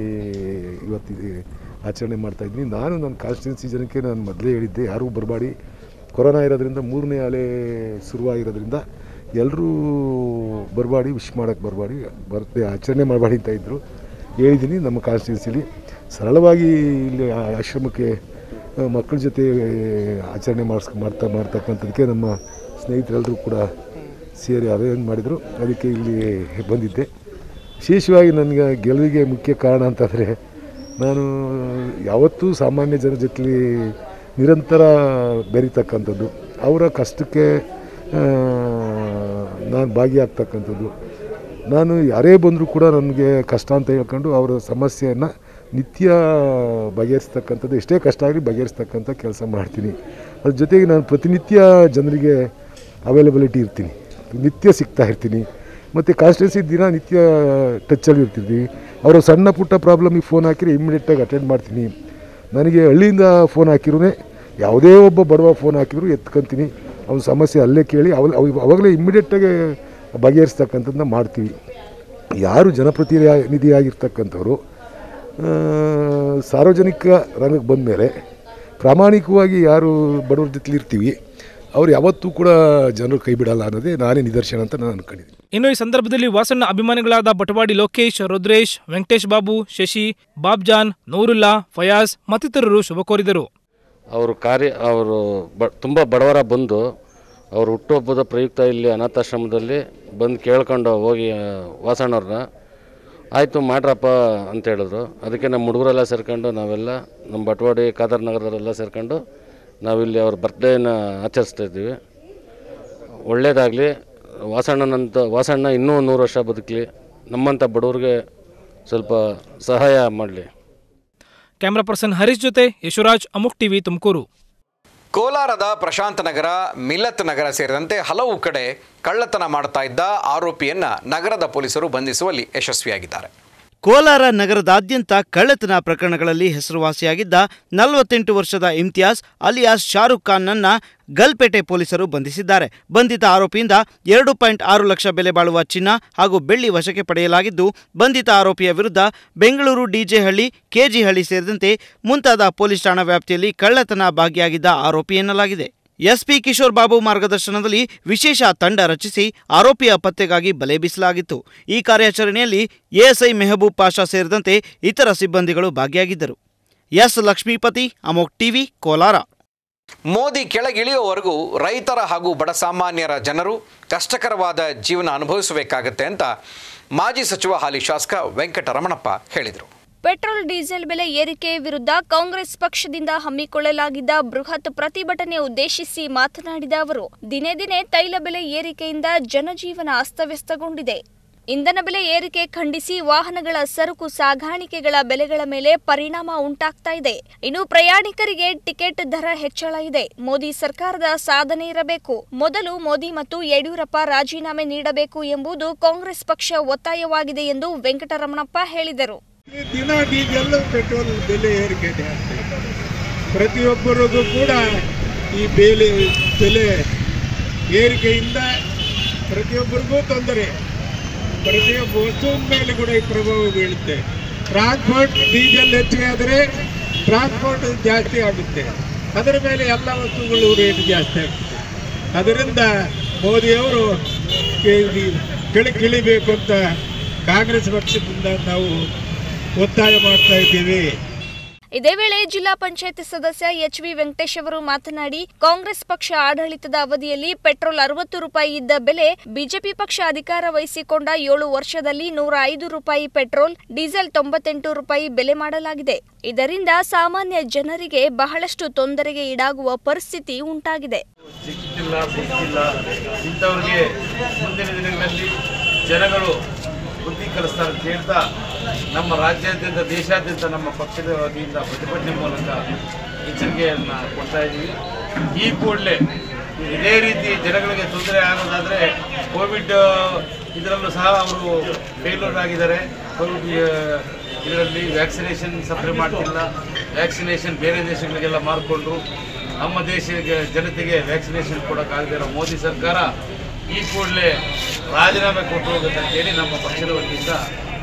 ಇವತ್ತು ಇದು ಆಚರಣೆ ಮಾಡ್ತಾಯಿದ್ದೀನಿ ನಾನು ನನ್ನ ಕಾನ್ಸ್ಟಿಟ್ಯೂನ್ಸಿ ಜನಕ್ಕೆ ನಾನು ಮೊದಲೇ ಹೇಳಿದ್ದೆ ಯಾರೂ ಬರಬೇಡಿ ಕೊರೋನಾ ಇರೋದ್ರಿಂದ ಮೂರನೇ ಅಲೆ ಶುರುವಾಗಿರೋದ್ರಿಂದ ಎಲ್ಲರೂ ಬರಬೇಡಿ ವಿಶ್ ಮಾಡೋಕ್ಕೆ ಬರಬೇಡಿ ಬರ್ತ್ಡೇ ಆಚರಣೆ ಮಾಡಬೇಡಿ ಅಂತ ಇದ್ದರು ಹೇಳಿದ್ದೀನಿ ನಮ್ಮ ಕಾನ್ಸ್ಟಿಟ್ಯೂನ್ಸಿಲಿ ಸರಳವಾಗಿ ಇಲ್ಲಿ ಆ ಆಶ್ರಮಕ್ಕೆ ಆ, ಮಕ್ಕಳ ಜೊತೆ ಆಚರಣೆ ಮಾಡಿಸ್ ಮಾಡ್ತಾ ಮಾಡ್ತಕ್ಕಂಥದ್ದಕ್ಕೆ ನಮ್ಮ ಸ್ನೇಹಿತರೆಲ್ಲರೂ ಕೂಡ ಸೇರಿ ಅರೇಂಜ್ ಮಾಡಿದರು ಅದಕ್ಕೆ ಇಲ್ಲಿ ಬಂದಿದ್ದೆ ವಿಶೇಷವಾಗಿ ನನಗೆ ಗೆಲುವಿಗೆ ಮುಖ್ಯ ಕಾರಣ ಅಂತಂದರೆ ನಾನು ಯಾವತ್ತೂ ಸಾಮಾನ್ಯ ಜನ ಜೊತೆಲಿ ನಿರಂತರ ಬೆರೀತಕ್ಕಂಥದ್ದು ಅವರ ಕಷ್ಟಕ್ಕೆ ಆ, ನಾನು ಭಾಗಿಯಾಗ್ತಕ್ಕಂಥದ್ದು ನಾನು ಯಾರೇ ಬಂದರೂ ಕೂಡ ನನಗೆ ಕಷ್ಟ ಅಂತ ಹೇಳ್ಕೊಂಡು ಅವರ ಸಮಸ್ಯೆಯನ್ನು ನಿತ್ಯ ಬಗೆಹರಿಸ್ತಕ್ಕಂಥದ್ದು ಎಷ್ಟೇ ಕಷ್ಟ ಆಗಲಿ ಬಗೆಹರಿಸ್ತಕ್ಕಂಥ ಕೆಲಸ ಮಾಡ್ತೀನಿ ಅದ್ರ ಜೊತೆಗೆ ನಾನು ಪ್ರತಿನಿತ್ಯ ಜನರಿಗೆ ಅವೈಲಬಿಲಿಟಿ ಇರ್ತೀನಿ ನಿತ್ಯ ಸಿಗ್ತಾ ಇರ್ತೀನಿ ಮತ್ತು ಕಾನ್ಸ್ಟಿಟ್ಯೂನ್ಸಿ ದಿನ ನಿತ್ಯ ಟಚ್ಚಲ್ಲಿ ಇರ್ತಿರ್ತೀವಿ ಅವರ ಸಣ್ಣ ಪುಟ್ಟ ಪ್ರಾಬ್ಲಮಿಗೆ ಫೋನ್ ಹಾಕಿದ್ರೆ ಇಮ್ಮಿಡಿಯೇಟಾಗಿ ಅಟೆಂಡ್ ಮಾಡ್ತೀನಿ ನನಗೆ ಹಳ್ಳಿಯಿಂದ ಫೋನ್ ಹಾಕಿರೂ ಯಾವುದೇ ಒಬ್ಬ ಬಡವ ಫೋನ್ ಹಾಕಿದ್ರು ಎತ್ಕೊಂತೀನಿ ಅವನ ಸಮಸ್ಯೆ ಅಲ್ಲೇ ಕೇಳಿ ಅವ ಅವಾಗಲೇ ಇಮ್ಮಿಡಿಯೇಟಾಗಿ ಬಗೆಹರಿಸ್ತಕ್ಕಂಥದ್ದನ್ನ ಮಾಡ್ತೀವಿ ಯಾರು ಜನಪ್ರತಿನಿಧಿಯಾಗಿರ್ತಕ್ಕಂಥವ್ರು ಆ, ಸಾರ್ವಜನಿಕ ರಂಗಕ್ಕೆ ಬಂದ ಮೇಲೆ ಪ್ರಾಮಾಣಿಕವಾಗಿ ಯಾರು ಬಡವ್ರ ಜೊತೆಲಿ ಇರ್ತೀವಿ ಅವ್ರು ಯಾವತ್ತೂ ಕೂಡ ಜನರು ಕೈ ಬಿಡಲ್ಲ ಅನ್ನೋದೇ ನಾನೇ ನಿದರ್ಶನ ಅಂತ ನಾನು ಅನ್ಕೊಂಡಿದ್ದೀನಿ ಇನ್ನು ಈ ಸಂದರ್ಭದಲ್ಲಿ ವಾಸಣ್ಣ ಅಭಿಮಾನಿಗಳಾದ ಬಟವಾಡಿ ಲೋಕೇಶ್ ರುದ್ರೇಶ್ ವೆಂಕಟೇಶ್ ಬಾಬು ಶಶಿ ಬಾಬ್ಜಾನ್ ನೂರುಲ್ಲಾ ಫಯಾಜ್ ಮತ್ತಿತರರು ಶುಭ ಕೋರಿದರು ಅವರು ಕಾರ್ಯ ಅವರು ಬ ತುಂಬ ಬಡವರ ಬಂದು ಅವ್ರ ಹುಟ್ಟುಹಬ್ಬದ ಪ್ರಯುಕ್ತ ಇಲ್ಲಿ ಅನಾಥಾಶ್ರಮದಲ್ಲಿ ಬಂದು ಕೇಳ್ಕೊಂಡು ಹೋಗಿ ಆ, ವಾಸಣ್ಣವ್ರನ್ನ ಆಯಿತು ಮಾಡ್ರಪ್ಪ ಅಂತ ಹೇಳಿದ್ರು ಅದಕ್ಕೆ ನಮ್ಮ ಹುಡುಗರೆಲ್ಲ ಸೇರ್ಕೊಂಡು ನಾವೆಲ್ಲ ನಮ್ಮ ಬಟವಾಡಿ ಕಾದರ್ ನಗರದವರೆಲ್ಲ ಸೇರ್ಕೊಂಡು ನಾವಿಲ್ಲಿ ಅವ್ರ ಬರ್ತ್ಡೇನ ಆಚರಿಸ್ತಾ ಇದ್ದೀವಿ ಒಳ್ಳೆಯದಾಗಲಿ ವಾಸಣ್ಣನಂತ ವಾಸಣ್ಣ ಇನ್ನೂ ನೂರು ವರ್ಷ ಬದುಕಲಿ ನಮ್ಮಂಥ ಬಡವ್ರಿಗೆ ಸ್ವಲ್ಪ ಸಹಾಯ ಮಾಡಲಿ ಕ್ಯಾಮರಾ ಪರ್ಸನ್ ಹರೀಶ್ ಜೊತೆ ಯಶುರಾಜ್ ಅಮುಕ್ ಟಿವಿ ತುಮಕೂರು ಕೋಲಾರದ ಪ್ರಶಾಂತ ನಗರ ಮಿಲತ್ ನಗರ ಸೇರಿದಂತೆ ಹಲವು ಕಡೆ ಕಳ್ಳತನ ಮಾಡ್ತಾ ಇದ್ದ ಆರೋಪಿಯನ್ನ ನಗರದ ಪೊಲೀಸರು ಬಂಧಿಸುವಲ್ಲಿ ಯಶಸ್ವಿಯಾಗಿದ್ದಾರೆ ಕೋಲಾರ ನಗರದಾದ್ಯಂತ ಕಳ್ಳತನ ಪ್ರಕರಣಗಳಲ್ಲಿ ಹೆಸರುವಾಸಿಯಾಗಿದ್ದ ನಲವತ್ತೆಂಟು ವರ್ಷದ ಇಮ್ತಿಯಾಸ್ ಅಲಿಯಾಸ್ ಶಾರುಖ್ ಖಾನ್ನನ್ನ ಗಲ್ಪೇಟೆ ಪೊಲೀಸರು ಬಂಧಿಸಿದ್ದಾರೆ ಬಂಧಿತ ಆರೋಪಿಯಿಂದ ಎರಡು ಪಾಯಿಂಟ್ ಆರು ಲಕ್ಷ ಬೆಲೆ ಬಾಳುವ ಚಿನ್ನ ಹಾಗೂ ಬೆಳ್ಳಿ ವಶಕ್ಕೆ ಪಡೆಯಲಾಗಿದ್ದು ಬಂಧಿತ ಆರೋಪಿಯ ವಿರುದ್ಧ ಬೆಂಗಳೂರು ಡಿಜೆಹಳ್ಳಿ ಕೆಜಿಹಳ್ಳಿ ಸೇರಿದಂತೆ ಮುಂತಾದ ಪೊಲೀಸ್ ಠಾಣಾ ವ್ಯಾಪ್ತಿಯಲ್ಲಿ ಕಳ್ಳತನ ಭಾಗಿಯಾಗಿದ್ದ ಆರೋಪಿ ಎನ್ನಲಾಗಿದೆ ಎಸ್ಪಿ ಕಿಶೋರ್ ಬಾಬು ಮಾರ್ಗದರ್ಶನದಲ್ಲಿ ವಿಶೇಷ ತಂಡ ರಚಿಸಿ ಆರೋಪಿಯ ಪತ್ತೆಗಾಗಿ ಬಲೆ ಬೀಸಲಾಗಿತ್ತು ಈ ಕಾರ್ಯಾಚರಣೆಯಲ್ಲಿ ಎಎಸ್ಐ ಮೆಹಬೂಬ್ ಪಾಷಾ ಸೇರಿದಂತೆ ಇತರ ಸಿಬ್ಬಂದಿಗಳು ಭಾಗಿಯಾಗಿದ್ದರು ಎಸ್ ಲಕ್ಷ್ಮೀಪತಿ ಅಮೋಕ್ ಟಿವಿ ಕೋಲಾರ ಮೋದಿ ಕೆಳಗಿಳಿಯುವವರೆಗೂ ರೈತರ ಹಾಗೂ ಬಡ ಸಾಮಾನ್ಯರ ಜನರು ಕಷ್ಟಕರವಾದ ಜೀವನ ಅನುಭವಿಸಬೇಕಾಗತ್ತೆ ಅಂತ ಮಾಜಿ ಸಚಿವ ಹಾಲಿ ಶಾಸಕ ವೆಂಕಟರಮಣಪ್ಪ ಹೇಳಿದರು ಪೆಟ್ರೋಲ್ ಡೀಸೆಲ್ ಬೆಲೆ ಏರಿಕೆ ವಿರುದ್ಧ ಕಾಂಗ್ರೆಸ್ ಪಕ್ಷದಿಂದ ಹಮ್ಮಿಕೊಳ್ಳಲಾಗಿದ್ದ ಬೃಹತ್ ಪ್ರತಿಭಟನೆ ಉದ್ದೇಶಿಸಿ ಮಾತನಾಡಿದ ಅವರು ದಿನೇ ದಿನೇ ತೈಲ ಬೆಲೆ ಏರಿಕೆಯಿಂದ ಜನಜೀವನ ಅಸ್ತವ್ಯಸ್ತಗೊಂಡಿದೆ ಇಂಧನ ಬೆಲೆ ಏರಿಕೆ ಖಂಡಿಸಿ ವಾಹನಗಳ ಸರಕು ಸಾಗಾಣಿಕೆಗಳ ಬೆಲೆಗಳ ಮೇಲೆ ಪರಿಣಾಮ ಉಂಟಾಗ್ತಾ ಇದೆ ಇನ್ನು ಪ್ರಯಾಣಿಕರಿಗೆ ಟಿಕೆಟ್ ದರ ಹೆಚ್ಚಳ ಇದೆ ಮೋದಿ ಸರ್ಕಾರದ ಸಾಧನೆ ಇರಬೇಕು ಮೊದಲು ಮೋದಿ ಮತ್ತು ಯಡಿಯೂರಪ್ಪ ರಾಜೀನಾಮೆ ನೀಡಬೇಕು ಎಂಬುದು ಕಾಂಗ್ರೆಸ್ ಪಕ್ಷ ಒತ್ತಾಯವಾಗಿದೆ ಎಂದು ವೆಂಕಟರಮಣಪ್ಪ ಹೇಳಿದರು ದಿನ ಡೀಸೆಲ್ ಪೆಟ್ರೋಲ್ ಬೆಲೆ ಏರಿಕೆ ಜಾಸ್ತಿ ಪ್ರತಿಯೊಬ್ಬರಿಗೂ ಕೂಡ ಈ ಬೆಲೆ ಬೆಲೆ ಏರಿಕೆಯಿಂದ ಪ್ರತಿಯೊಬ್ಬರಿಗೂ ತೊಂದರೆ ಪ್ರತಿಯೊಬ್ಬ ವಸ್ತುವಿನ ಮೇಲೆ ಕೂಡ ಈ ಪ್ರಭಾವ ಬೀಳುತ್ತೆ ಟ್ರಾನ್ಸ್ಪೋರ್ಟ್ ಡೀಸೆಲ್ ಹೆಚ್ಚಿಗೆ ಆದರೆ ಟ್ರಾನ್ಸ್ಪೋರ್ಟ್ ಜಾಸ್ತಿ ಆಗುತ್ತೆ ಅದರ ಮೇಲೆ ಎಲ್ಲ ವಸ್ತುಗಳು ರೇಟ್ ಜಾಸ್ತಿ ಆಗ್ತದೆ ಅದರಿಂದ ಮೋದಿಯವರು ಕೆಳಗಿಳಿಬೇಕು ಅಂತ ಕಾಂಗ್ರೆಸ್ ಪಕ್ಷದಿಂದ ನಾವು ಒತ್ತಾಯ ಮಾಡ್ತಾ ಇದ್ದೀವಿ ಇದೇ ವೇಳೆ ಜಿಲ್ಲಾ ಪಂಚಾಯತ್ ಸದಸ್ಯ ಎಚ್ ವಿ ವೆಂಕಟೇಶ್ ಅವರು ಮಾತನಾಡಿ ಕಾಂಗ್ರೆಸ್ ಪಕ್ಷ ಆಡಳಿತದ ಅವಧಿಯಲ್ಲಿ ಪೆಟ್ರೋಲ್ ಅರವತ್ತು ರೂಪಾಯಿ ಇದ್ದ ಬೆಲೆ ಬಿಜೆಪಿ ಪಕ್ಷ ಅಧಿಕಾರ ವಹಿಸಿಕೊಂಡ ಏಳು ವರ್ಷದಲ್ಲಿ ನೂರ ಐದು ರೂಪಾಯಿ ಪೆಟ್ರೋಲ್ ಡೀಸೆಲ್ ತೊಂಬತ್ತೆಂಟು ರೂಪಾಯಿ ಬೆಲೆ ಮಾಡಲಾಗಿದೆ ಇದರಿಂದ ಸಾಮಾನ್ಯ ಜನರಿಗೆ ಬಹಳಷ್ಟು ತೊಂದರೆಗೆ ಈಡಾಗುವ ಪರಿಸ್ಥಿತಿ ಉಂಟಾಗಿದೆ ಸಿಕ್ಕಿಲ್ಲ ಸಿಕ್ಕಿಲ್ಲ ಇಂಥವ್ರಿಗೆ ಮುಂದಿನ ದಿನಗಳಲ್ಲಿ ಜನಗಳು ಬುದ್ಧಿ ಕಲಿಸ್ತಾರೆ ಅಂತ ಹೇಳ್ತಾ ನಮ್ಮ ರಾಜ್ಯಾದ್ಯಂತ ದೇಶಾದ್ಯಂತ ನಮ್ಮ ಪಕ್ಷದ ವತಿಯಿಂದ ಪ್ರತಿಭಟನೆ ಮೂಲಕ ಎಚ್ಚರಿಕೆಯನ್ನು ಕೊಡ್ತಾ ಇದ್ದೀವಿ ಈ ಕೂಡಲೇ ಇದೇ ರೀತಿ ಜನಗಳಿಗೆ ತೊಂದರೆ ಆಗೋದಾದರೆ ಕೋವಿಡ್ ಇದರಲ್ಲೂ ಸಹ ಅವರು ಫೇಲ್ಯೂರ್ ಆಗಿದ್ದಾರೆ ಕೋವಿಡ್ ಇದರಲ್ಲಿ ವ್ಯಾಕ್ಸಿನೇಷನ್ ಸಪ್ಲೈ ಮಾಡ್ತಿಲ್ಲ ವ್ಯಾಕ್ಸಿನೇಷನ್ ಬೇರೆ ದೇಶಗಳಿಗೆಲ್ಲ ಮಾರಿಕೊಂಡು ನಮ್ಮ ದೇಶದ ಜನತೆಗೆ ವ್ಯಾಕ್ಸಿನೇಷನ್ ಕೊಡೋಕ್ಕಾಗದೇ ಇರೋ ಮೋದಿ ಸರ್ಕಾರ ಈ ಕೂಡಲೇ ರಾಜೀನಾಮೆ ಕೊಟ್ಟು ಹೋಗುತ್ತಂತೇಳಿ ನಮ್ಮ ಪಕ್ಷದ ವತಿಯಿಂದ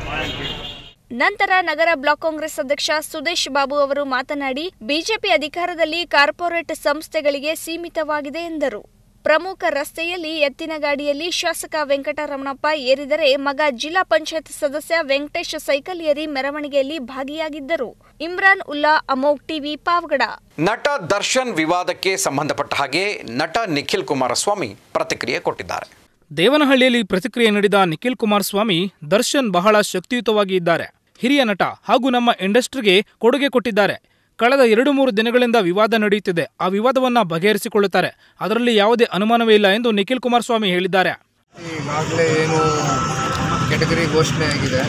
ನಂತರ ನಗರ ಬ್ಲಾಕ್ ಕಾಂಗ್ರೆಸ್ ಅಧ್ಯಕ್ಷ ಸುದೇಶ್ ಬಾಬು ಅವರು ಮಾತನಾಡಿ ಬಿಜೆಪಿ ಅಧಿಕಾರದಲ್ಲಿ ಕಾರ್ಪೊರೇಟ್ ಸಂಸ್ಥೆಗಳಿಗೆ ಸೀಮಿತವಾಗಿದೆ ಎಂದರು ಪ್ರಮುಖ ರಸ್ತೆಯಲ್ಲಿ ಎತ್ತಿನ ಗಾಡಿಯಲ್ಲಿ ಶಾಸಕ ವೆಂಕಟರಮಣಪ್ಪ ಏರಿದರೆ ಮಗ ಜಿಲ್ಲಾ ಪಂಚಾಯತ್ ಸದಸ್ಯ ವೆಂಕಟೇಶ್ ಸೈಕಲ್ ಏರಿ ಮೆರವಣಿಗೆಯಲ್ಲಿ ಭಾಗಿಯಾಗಿದ್ದರು ಇಮ್ರಾನ್ ಉಲ್ಲಾ ಅಮೋಕ್ ಟಿವಿ ಪಾವಗಡ ನಟ ದರ್ಶನ್ ವಿವಾದಕ್ಕೆ ಸಂಬಂಧಪಟ್ಟ ಹಾಗೆ ನಟ ನಿಖಿಲ್ ಕುಮಾರಸ್ವಾಮಿ ಪ್ರತಿಕ್ರಿಯೆ ಕೊಟ್ಟಿದ್ದಾರೆ ದೇವನಹಳ್ಳಿಯಲ್ಲಿ ಪ್ರತಿಕ್ರಿಯೆ ನೀಡಿದ ನಿಖಿಲ್ ಕುಮಾರಸ್ವಾಮಿ ದರ್ಶನ್ ಬಹಳ ಶಕ್ತಿಯುತವಾಗಿ ಇದ್ದಾರೆ ಹಿರಿಯ ನಟ ಹಾಗೂ ನಮ್ಮ ಇಂಡಸ್ಟ್ರಿಗೆ ಕೊಡುಗೆ ಕೊಟ್ಟಿದ್ದಾರೆ ಕಳೆದ ಎರಡು ಮೂರು ದಿನಗಳಿಂದ ವಿವಾದ ನಡೆಯುತ್ತಿದೆ ಆ ವಿವಾದವನ್ನ ಬಗೆಹರಿಸಿಕೊಳ್ಳುತ್ತಾರೆ ಅದರಲ್ಲಿ ಯಾವುದೇ ಅನುಮಾನವೇ ಇಲ್ಲ ಎಂದು ನಿಖಿಲ್ ಕುಮಾರಸ್ವಾಮಿ ಹೇಳಿದ್ದಾರೆ ಈಗಾಗಲೇ ಏನು ಕೆಟಗರಿ ಘೋಷಣೆ ಆಗಿದೆ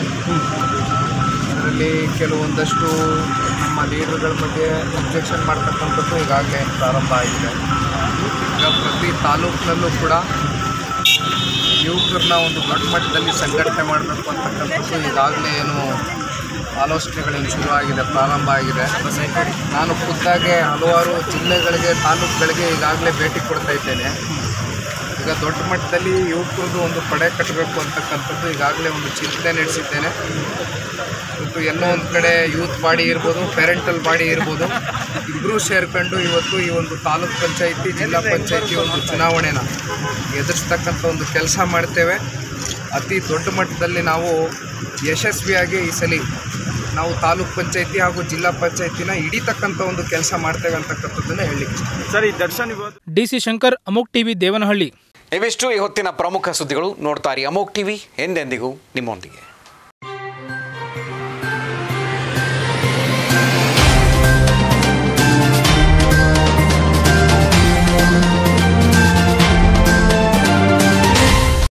ಅದರಲ್ಲಿ ಕೆಲವೊಂದಷ್ಟು ನಮ್ಮ ಲೀಡರ್ಗಳ ಬಗ್ಗೆ ಅಬ್ಜೆಕ್ಷನ್ ಮಾಡ್ತಕ್ಕಂಥದ್ದು ಈಗಾಗಲೇ ಪ್ರಾರಂಭ ಆಗಿದೆ ಈಗ ಪ್ರತಿ ತಾಲೂಕಿನಲ್ಲೂ ಕೂಡ ಯುವಕರನ್ನ ಒಂದು ದೊಡ್ಡ ಮಟ್ಟದಲ್ಲಿ ಸಂಘಟನೆ ಮಾಡಬೇಕು ಅಂತಕ್ಕಂಥದ್ದು ಈಗಾಗಲೇ ಏನು ಆಲೋಚನೆಗಳಲ್ಲಿ ಶುರುವಾಗಿದೆ ಪ್ರಾರಂಭ ಆಗಿದೆ ನಾನು ಖುದ್ದಾಗೆ ಹಲವಾರು ಜಿಲ್ಲೆಗಳಿಗೆ ತಾಲೂಕುಗಳಿಗೆ ಈಗಾಗಲೇ ಭೇಟಿ ಕೊಡ್ತಾ ಇದ್ದೇನೆ ಈಗ ದೊಡ್ಡ ಮಟ್ಟದಲ್ಲಿ ಯುವಕರದ್ದು ಒಂದು ಪಡೆ ಕಟ್ಟಬೇಕು ಅಂತಕ್ಕಂಥದ್ದು ಈಗಾಗಲೇ ಒಂದು ಚಿಂತನೆ ನಡೆಸಿದ್ದೇನೆ ಇವತ್ತು ಎಲ್ಲೋ ಒಂದು ಕಡೆ ಯೂತ್ ಬಾಡಿ ಇರ್ಬೋದು ಪೇರೆಂಟಲ್ ಬಾಡಿ ಇರ್ಬೋದು ಇಬ್ಬರೂ ಸೇರ್ಕೊಂಡು ಇವತ್ತು ಈ ಒಂದು ತಾಲೂಕ್ ಪಂಚಾಯಿತಿ ಜಿಲ್ಲಾ ಪಂಚಾಯಿತಿ ಒಂದು ಚುನಾವಣೆನ ಎದುರಿಸ್ತಕ್ಕಂಥ ಒಂದು ಕೆಲಸ ಮಾಡ್ತೇವೆ ಅತಿ ದೊಡ್ಡ ಮಟ್ಟದಲ್ಲಿ ನಾವು ಯಶಸ್ವಿಯಾಗಿ ಈ ಸಲ ನಾವು ತಾಲೂಕ್ ಪಂಚಾಯಿತಿ ಹಾಗೂ ಜಿಲ್ಲಾ ಪಂಚಾಯಿತಿನ ಹಿಡಿತಕ್ಕಂಥ ಒಂದು ಕೆಲಸ ಮಾಡ್ತೇವೆ ಅಂತಕ್ಕಂಥದ್ದನ್ನು ಹೇಳಲಿಕ್ಕೆ ಸರಿ ದರ್ಶನ್ ಡಿಸಿ ಶಂಕರ್ ಅಮೋಕ್ ಟಿವಿ ದೇವನಹಳ್ಳಿ ಇವಿಷ್ಟು ಈ ಹೊತ್ತಿನ ಪ್ರಮುಖ ಸುದ್ದಿಗಳು ನೋಡ್ತಾರೆ ಅಮೋಕ್ ಟಿವಿ ಎಂದೆಂದಿಗೂ ನಿಮ್ಮೊಂದಿಗೆ